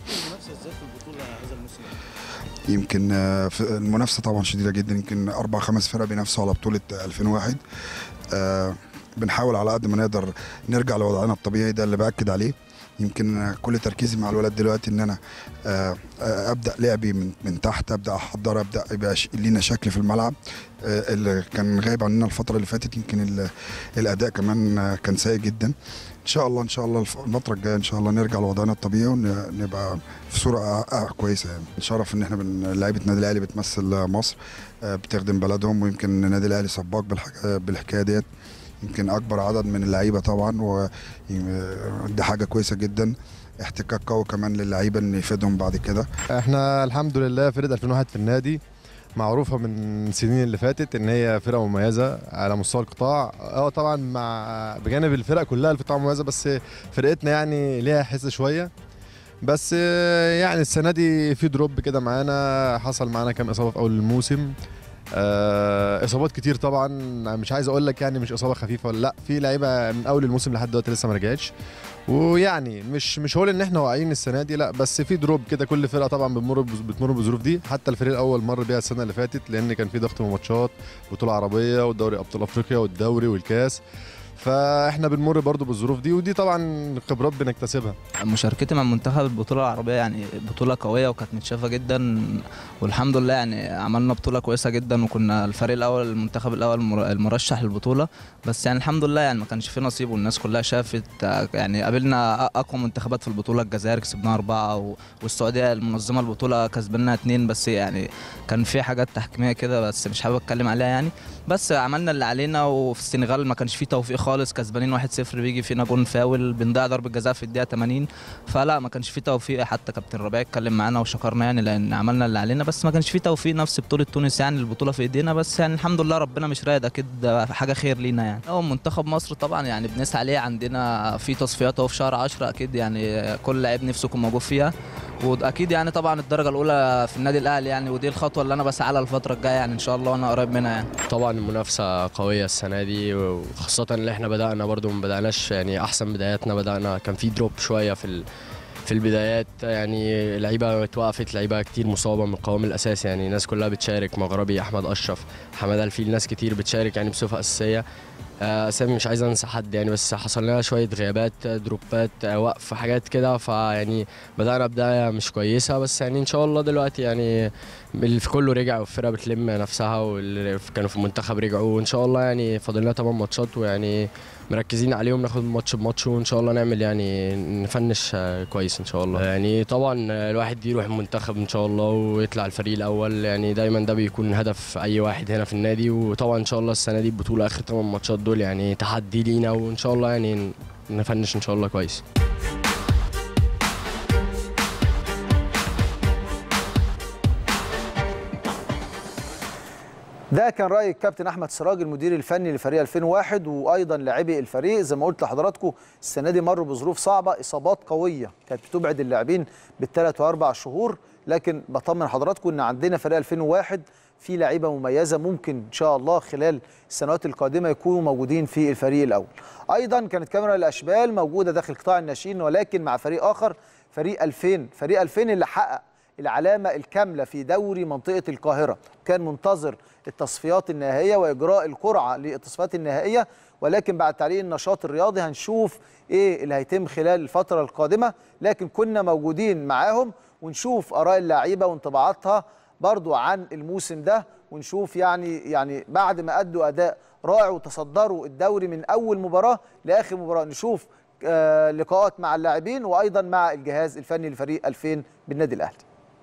يمكن آه، في- المنافسه طبعا شديده جدا يمكن اربع خمس فرق بينافسوا على بطوله 2001 آه، بنحاول على قد ما نقدر نرجع لوضعنا الطبيعي ده اللي باكد عليه يمكن آه، كل تركيزي مع الولاد دلوقتي ان انا آه، آه، ابدا لعبي من من تحت ابدا احضر ابدا يبقى ش- لينا شكل في الملعب آه، اللي كان غايب عننا الفتره اللي فاتت يمكن ال- الاداء كمان آه، كان سيء جدا ان شاء الله ان شاء الله الف- الفتره الجايه ان شاء الله نرجع لوضعنا الطبيعي ونبقى في صوره أ- أ- كويسه يعني شرف ان احنا بن- لعيبه النادي الاهلي بتمثل مصر آه، بتخدم بلدهم ويمكن النادي الاهلي سباق بالحاجة- بالحكايه ديت يمكن اكبر عدد من اللعيبه طبعا ودي حاجه كويسه جدا احتكاك قوي كمان للعيبه ان يفيدهم بعد كده احنا الحمد لله فرقه 2001 في النادي معروفه من السنين اللي فاتت ان هي فرقه مميزه على مستوى القطاع اه طبعا مع بجانب الفرق كلها القطاع مميزه بس فرقتنا يعني ليها حس شويه بس آه، يعني السنه دي في دروب كده معانا حصل معانا كام اصابه في اول الموسم آه، اصابات كتير طبعا مش عايز اقول لك يعني مش اصابه خفيفه ولا لا في لعيبه من اول الموسم لحد دلوقتي لسه ما رجعتش ويعني مش مش هقول ان احنا واقعين السنه دي لا بس في دروب كده كل فرقه طبعا بتمر بز- بتمر بالظروف دي حتى الفريق الاول مر بيها السنه اللي فاتت لان كان في ضغط من ماتشات بطوله عربيه ودوري ابطال افريقيا والدوري والكاس فاحنا بنمر برضو بالظروف دي ودي طبعا خبرات بنكتسبها مشاركتي مع منتخب البطولة العربية يعني بطولة قوية وكانت متشافة جدا والحمد لله يعني عملنا بطولة كويسة جدا وكنا الفريق الأول المنتخب الأول المر- المرشح للبطولة بس يعني الحمد لله يعني ما كانش في نصيب والناس كلها شافت آه، يعني قابلنا أ- أقوى منتخبات في البطولة الجزائر كسبناها أربعة و- والسعودية المنظمة البطولة كسبنا اتنين بس يعني كان في حاجات تحكيمية كده بس مش حابب أتكلم عليها يعني بس عملنا اللي علينا وفي السنغال ما كانش فيه توفيق خالص كسبانين 1-0 بيجي فينا جون فاول بنضيع ضربة جزاء في الدقيقة 80 فلا ما كانش فيه توفيق حتى كابتن ربيع اتكلم معانا وشكرنا يعني لان عملنا اللي علينا بس ما كانش فيه توفيق نفس بطوله تونس يعني البطوله في ايدينا بس يعني الحمد لله ربنا مش رايد اكيد ده حاجه خير لينا يعني هو منتخب مصر طبعا يعني بنسعى عليه عندنا في تصفيات اهو في شهر 10 اكيد يعني كل لعيب نفسه يكون موجود فيها واكيد يعني طبعا الدرجه الاولى في النادي الاهلي يعني ودي الخطوه اللي انا بسعى لها الفتره الجايه يعني ان شاء الله وانا قريب منها يعني طبعا المنافسة قوية السنة دي وخاصة ان احنا بدأنا برضو ما بدأناش يعني احسن بداياتنا بدأنا كان في دروب شوية في ال في البدايات يعني لعيبه اتوقفت لعيبه كتير مصابه من القوام الاساسي يعني الناس كلها بتشارك مغربي احمد اشرف حماده الفيل ناس كتير بتشارك يعني بصفه اساسيه آه، اسامي مش عايز انسى حد يعني بس حصل لنا شويه غيابات آه، دروبات آه، وقف حاجات كده فيعني بدانا بدايه مش كويسه بس يعني ان شاء الله دلوقتي يعني اللي كله رجع والفرقه بتلم نفسها واللي كانوا في المنتخب رجعوا وان شاء الله يعني فاضل لنا 8 ماتشات ويعني مركزين عليهم ناخد ماتش بماتش وان شاء الله نعمل يعني نفنش آه، كويس ان شاء الله يعني طبعا آه، الواحد يروح المنتخب ان شاء الله ويطلع الفريق الاول يعني دايما ده بيكون هدف اي واحد هنا في النادي وطبعا ان شاء الله السنه دي البطوله اخر 8 ماتشات دول يعني تحدي لينا وان شاء الله يعني نفنش ان شاء الله كويس ده كان راي الكابتن احمد سراج المدير الفني لفريق 2001 وايضا لاعبي الفريق زي ما قلت لحضراتكم السنه دي مروا بظروف صعبه اصابات قويه كانت بتبعد اللاعبين بالثلاث واربع شهور لكن بطمن حضراتكم ان عندنا فريق 2001 في لعيبه مميزه ممكن ان شاء الله خلال السنوات القادمه يكونوا موجودين في الفريق الاول. ايضا كانت كاميرا الاشبال موجوده داخل قطاع الناشئين ولكن مع فريق اخر فريق 2000 فريق 2000 اللي حقق العلامه الكامله في دوري منطقه القاهره كان منتظر التصفيات النهائيه واجراء القرعه للتصفيات النهائيه ولكن بعد تعليق النشاط الرياضي هنشوف ايه اللي هيتم خلال الفتره القادمه لكن كنا موجودين معاهم ونشوف اراء اللعيبه وانطباعاتها برضو عن الموسم ده ونشوف يعني يعني بعد ما ادوا اداء رائع وتصدروا الدوري من اول مباراه لاخر مباراه نشوف آه لقاءات مع اللاعبين وايضا مع الجهاز الفني لفريق 2000 بالنادي الاهلي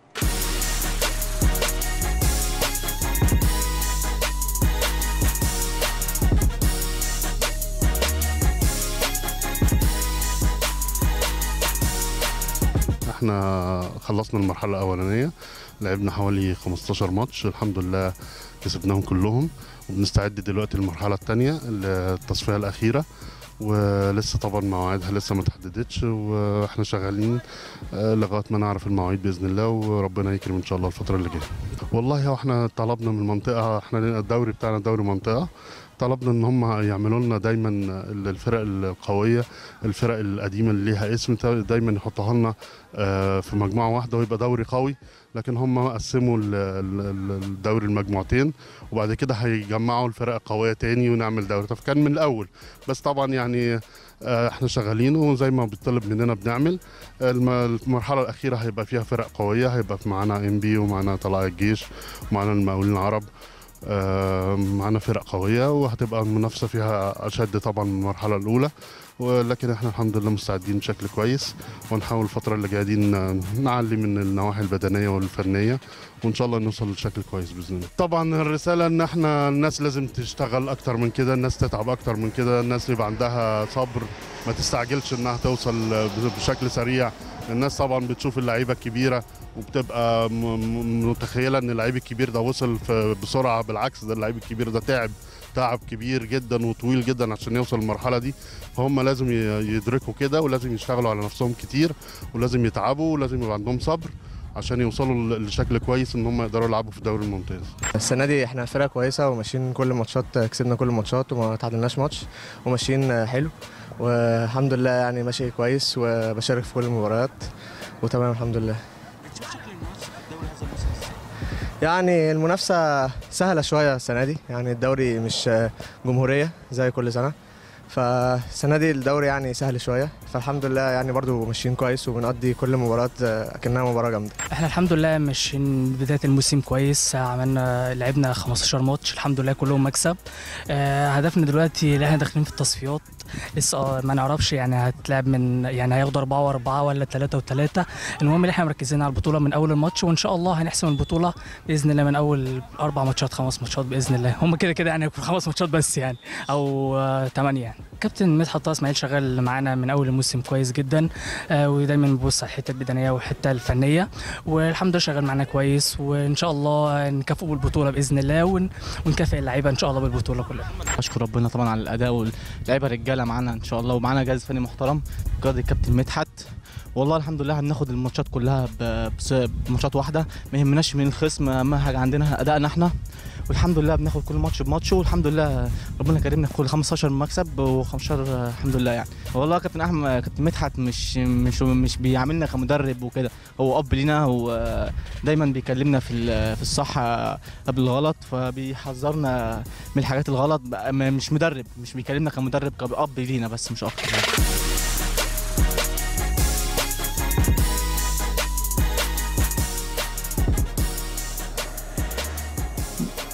احنا خلصنا المرحلة الأولانية لعبنا حوالي 15 ماتش الحمد لله كسبناهم كلهم وبنستعد دلوقتي للمرحلة الثانية التصفية الأخيرة ولسه طبعا مواعيدها لسه ما اتحددتش واحنا شغالين آه، لغايه ما نعرف المواعيد باذن الله وربنا يكرم ان شاء الله الفتره اللي جايه. والله هو احنا طلبنا من المنطقه احنا الدوري بتاعنا دوري منطقه طلبنا ان هم يعملوا لنا دايما الفرق القويه الفرق القديمه اللي ليها اسم دايما يحطوها لنا آه، في مجموعه واحده ويبقى دوري قوي لكن هم قسموا ال- ال- الدوري المجموعتين وبعد كده هيجمعوا الفرق القويه تاني ونعمل دوري طب كان من الاول بس طبعا يعني آه، احنا شغالين وزي ما بيطلب مننا بنعمل الم- المرحله الاخيره هيبقى فيها فرق قويه هيبقى في معانا ام بي ومعانا طلائع الجيش ومعانا المقاولين العرب آه، معانا فرق قويه وهتبقى المنافسه فيها اشد طبعا من المرحله الاولى ولكن احنا الحمد لله مستعدين بشكل كويس ونحاول الفتره اللي جايه دي ن- نعلي من النواحي البدنيه والفنيه وان شاء الله نوصل لشكل كويس باذن الله طبعا الرساله ان احنا الناس لازم تشتغل اكتر من كده الناس تتعب اكتر من كده الناس يبقى عندها صبر ما تستعجلش انها توصل بشكل سريع الناس طبعا بتشوف اللعيبه الكبيره وبتبقى م- م- متخيله ان اللعيب الكبير ده وصل في- بسرعه بالعكس ده اللعيب الكبير ده تعب تعب كبير جدا وطويل جدا عشان يوصل للمرحله دي فهم لازم ي- يدركوا كده ولازم يشتغلوا على نفسهم كتير ولازم يتعبوا ولازم يبقى عندهم صبر عشان يوصلوا ل- لشكل كويس ان هم يقدروا يلعبوا في الدوري الممتاز السنه دي احنا فرقه كويسه وماشيين كل الماتشات كسبنا كل الماتشات وما تعادلناش ماتش وماشيين حلو والحمد لله يعني ماشي كويس وبشارك في كل المباريات وتمام الحمد لله يعني المنافسة سهلة شوية السنة دي يعني الدوري مش جمهورية زي كل سنة فالسنة دي الدوري يعني سهل شوية فالحمد لله يعني برضو ماشيين كويس وبنقضي كل مباراة كأنها مباراة جامدة احنا الحمد لله ماشيين بدايه الموسم كويس عملنا لعبنا 15 ماتش الحمد لله كلهم مكسب آه، هدفنا دلوقتي اللي احنا داخلين في التصفيات لسه آه، ما نعرفش يعني هتلعب من يعني هياخدوا أربعة وأربعة ولا ثلاثة وثلاثة المهم اللي احنا مركزين على البطولة من أول الماتش وإن شاء الله هنحسم البطولة بإذن الله من أول أربع ماتشات خمس ماتشات بإذن الله هم كده كده يعني هيكون خمس ماتشات بس يعني أو آه، ثمانية يعني كابتن مدحت طه اسماعيل شغال معانا من أول الموسم كويس جدا آه، ودايما بيبص على الحتة البدنية والحتة الفنية والحمد لله شغال معانا كويس وإن شاء الله نكافئه بالبطولة بإذن الله ون- ونكافئ اللعيبة إن شاء الله بالبطولة كلها اشكر ربنا طبعا على الاداء واللعيبه رجاله معانا ان شاء الله ومعانا جهاز فني محترم قياده الكابتن مدحت والله الحمد لله هناخد الماتشات كلها ب- بس- بماتشات واحده ما يهمناش من الخصم اهم حاجه عندنا ادائنا احنا والحمد لله بناخد كل ماتش بماتش والحمد لله ربنا كرمنا في كل 15 مكسب و15 الحمد لله يعني والله كابتن احمد كابتن مدحت مش مش مش بيعاملنا كمدرب وكده هو اب لينا ودايما بيكلمنا في ال- في الصح قبل الغلط فبيحذرنا من الحاجات الغلط بقى م- مش مدرب مش بيكلمنا كمدرب كأب لينا بس مش اكتر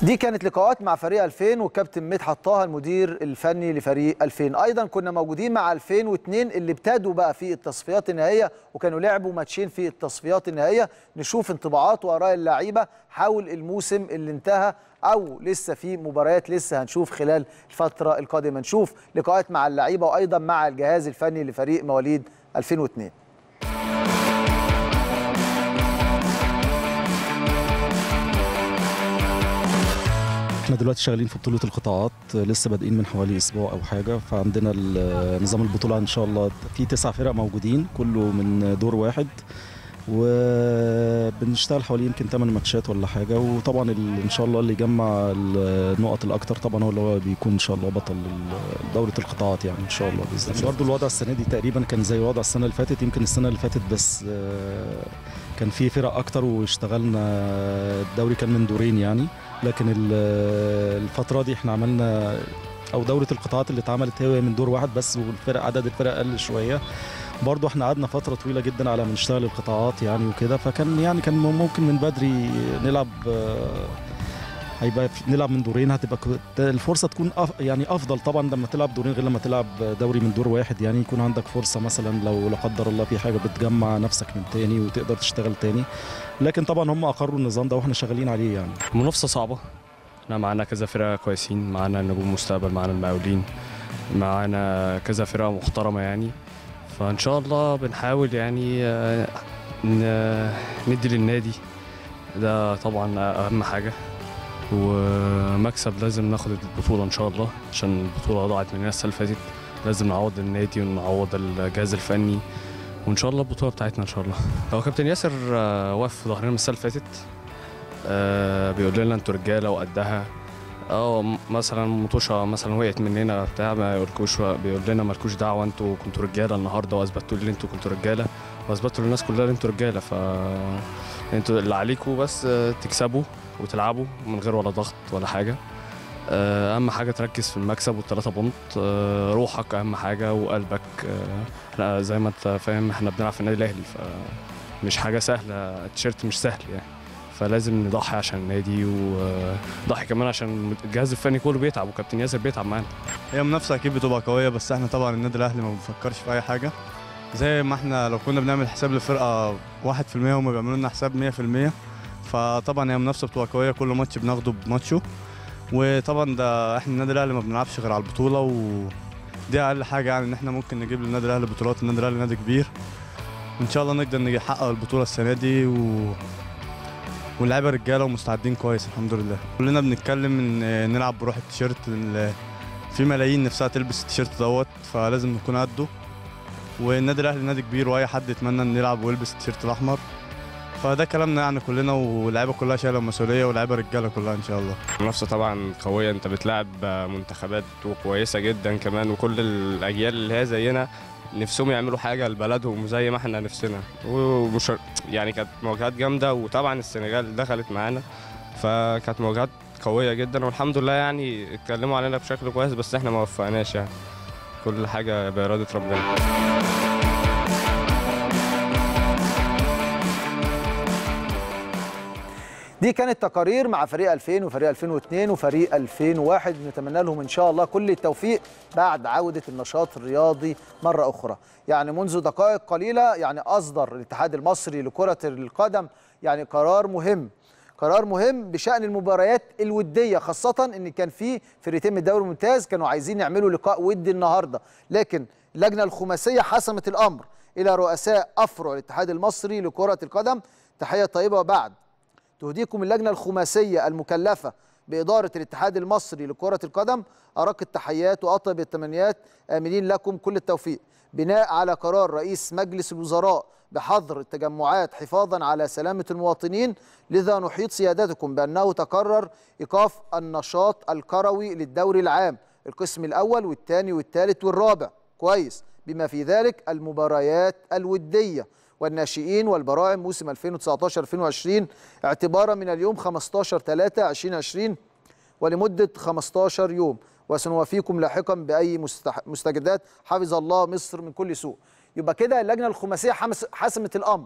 دي كانت لقاءات مع فريق 2000 والكابتن مدحت طه المدير الفني لفريق 2000 ايضا كنا موجودين مع 2002 اللي ابتدوا بقى في التصفيات النهائيه وكانوا لعبوا ماتشين في التصفيات النهائيه نشوف انطباعات واراء اللعيبه حول الموسم اللي انتهى او لسه في مباريات لسه هنشوف خلال الفتره القادمه نشوف لقاءات مع اللعيبه وايضا مع الجهاز الفني لفريق مواليد 2002 احنا دلوقتي شغالين في بطولة القطاعات لسه بادئين من حوالي اسبوع او حاجة فعندنا ال- نظام البطولة ان شاء الله في تسع فرق موجودين كله من دور واحد وبنشتغل حوالي يمكن 8 ماتشات ولا حاجة وطبعا ال- ان شاء الله اللي يجمع النقط الاكتر طبعا هو اللي هو بيكون ان شاء الله بطل ال- دورة القطاعات يعني ان شاء الله باذن الله برضه الوضع السنة دي تقريبا كان زي وضع السنة اللي فاتت يمكن السنة اللي فاتت بس آه، كان في فرق اكتر واشتغلنا الدوري كان من دورين يعني لكن ال- الفترة دي احنا عملنا او دورة القطاعات اللي اتعملت هي من دور واحد بس والفرق عدد الفرق قل شوية برضه احنا قعدنا فترة طويلة جدا على ما نشتغل القطاعات يعني وكده فكان يعني كان ممكن من بدري نلعب آه، هيبقى في- نلعب من دورين هتبقى ك- الفرصة تكون أف يعني أفضل طبعا لما تلعب دورين غير لما تلعب دوري من دور واحد يعني يكون عندك فرصة مثلا لو لا قدر الله في حاجة بتجمع نفسك من تاني وتقدر تشتغل تاني لكن طبعا هم أقروا النظام ده واحنا شغالين عليه يعني منافسة صعبة احنا معانا كذا فرقة كويسين معانا نجوم مستقبل معانا المقاولين معانا كذا فرقة محترمة يعني فإن شاء الله بنحاول يعني آه، ن- ندي للنادي ده طبعا أهم حاجة ومكسب لازم ناخد البطولة إن شاء الله عشان البطولة ضاعت مننا السنة اللي فاتت لازم نعوض النادي ونعوض الجهاز الفني وإن شاء الله البطولة بتاعتنا إن شاء الله هو كابتن ياسر آه، واقف في ظهرنا من السنة اللي فاتت آه، بيقول لنا انتوا رجاله وقدها اه م- مثلا مطوشه مثلا وقعت مننا بتاع ما يقولكوش بيقول لنا مالكوش دعوه انتوا كنتوا رجاله النهارده واثبتوا لي ان انتوا كنتوا رجاله واثبتوا للناس كلها ان انتوا رجاله ف انتوا اللي عليكم بس آه، تكسبوا وتلعبوا من غير ولا ضغط ولا حاجه آه، اهم حاجه تركز في المكسب والثلاثه بونت آه، روحك اهم حاجه وقلبك آه، احنا زي ما انت فاهم احنا بنلعب في النادي الاهلي فمش حاجه سهله التيشيرت مش سهل يعني فلازم نضحي عشان النادي ونضحي كمان عشان الجهاز الفني كله بيتعب وكابتن ياسر بيتعب معانا هي المنافسه اكيد بتبقى قويه بس احنا طبعا النادي الاهلي ما بنفكرش في اي حاجه زي ما احنا لو كنا بنعمل حساب لفرقه 1% هم بيعملوا لنا حساب 100% فطبعا هي المنافسه بتبقى قويه كل ماتش بناخده بماتشه وطبعا ده احنا النادي الاهلي ما بنلعبش غير على البطوله ودي اقل حاجه يعني ان احنا ممكن نجيب للنادي الاهلي بطولات النادي الاهلي نادي كبير وان شاء الله نقدر نحقق البطوله السنه دي و... واللعيبه رجاله ومستعدين كويس الحمد لله كلنا بنتكلم ان نلعب بروح التيشيرت ال- في ملايين نفسها تلبس التيشيرت دوت فلازم نكون قده والنادي الاهلي نادي كبير واي حد يتمنى انه يلعب ويلبس التيشيرت الاحمر فده كلامنا يعني كلنا واللعيبه كلها شايله المسؤوليه واللعيبه رجاله كلها ان شاء الله المنافسة طبعا قوية انت بتلعب منتخبات وكويسة جدا كمان وكل الأجيال اللي هي زينا نفسهم يعملوا حاجة لبلدهم زي ما احنا نفسنا ومش يعني كانت مواجهات جامدة وطبعا السنغال دخلت معانا فكانت مواجهات قوية جدا والحمد لله يعني اتكلموا علينا بشكل كويس بس احنا ما وفقناش يعني كل حاجة بإرادة ربنا دي كانت تقارير مع فريق 2000 وفريق 2002 وفريق 2001 نتمنى لهم ان شاء الله كل التوفيق بعد عوده النشاط الرياضي مره اخرى يعني منذ دقائق قليله يعني اصدر الاتحاد المصري لكره القدم يعني قرار مهم قرار مهم بشان المباريات الوديه خاصه ان كان في فرقتين من الدوري الممتاز كانوا عايزين يعملوا لقاء ودي النهارده لكن اللجنه الخماسيه حسمت الامر الى رؤساء افرع الاتحاد المصري لكره القدم تحيه طيبه وبعد تهديكم اللجنة الخماسية المكلفة بإدارة الاتحاد المصري لكرة القدم أرق التحيات وأطيب التمنيات آملين لكم كل التوفيق بناء على قرار رئيس مجلس الوزراء بحظر التجمعات حفاظا على سلامة المواطنين لذا نحيط سيادتكم بأنه تقرر إيقاف النشاط الكروي للدوري العام القسم الأول والثاني والثالث والرابع كويس بما في ذلك المباريات الودية والناشئين والبراعم موسم 2019-2020 اعتبارا من اليوم 15 3 2020 ولمدة 15 يوم وسنوافيكم لاحقا بأي مستح- مستجدات حفظ الله مصر من كل سوء يبقى كده اللجنة الخماسية حمس- حسمت الأمر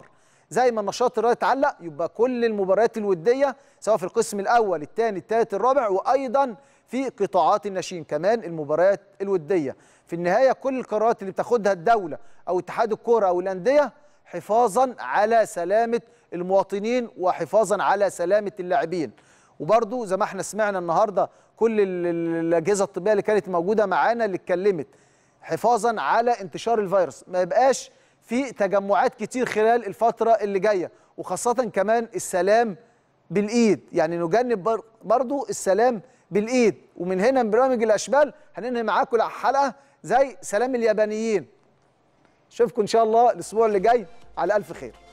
زي ما النشاط الرياضي اتعلق يبقى كل المباريات الوديه سواء في القسم الاول الثاني الثالث الرابع وايضا في قطاعات الناشئين كمان المباريات الوديه في النهايه كل القرارات اللي بتاخدها الدوله او اتحاد الكوره او الانديه حفاظا على سلامه المواطنين وحفاظا على سلامه اللاعبين وبرضو زي ما احنا سمعنا النهارده كل ال- ال- الاجهزه الطبيه اللي كانت موجوده معانا اللي اتكلمت حفاظا على انتشار الفيروس ما يبقاش في تجمعات كتير خلال الفتره اللي جايه وخاصه كمان السلام بالايد يعني نجنب بر- برضو السلام بالايد ومن هنا من برامج الاشبال هننهي معاكم الحلقه زي سلام اليابانيين اشوفكم ان شاء الله الاسبوع اللي جاي على الف خير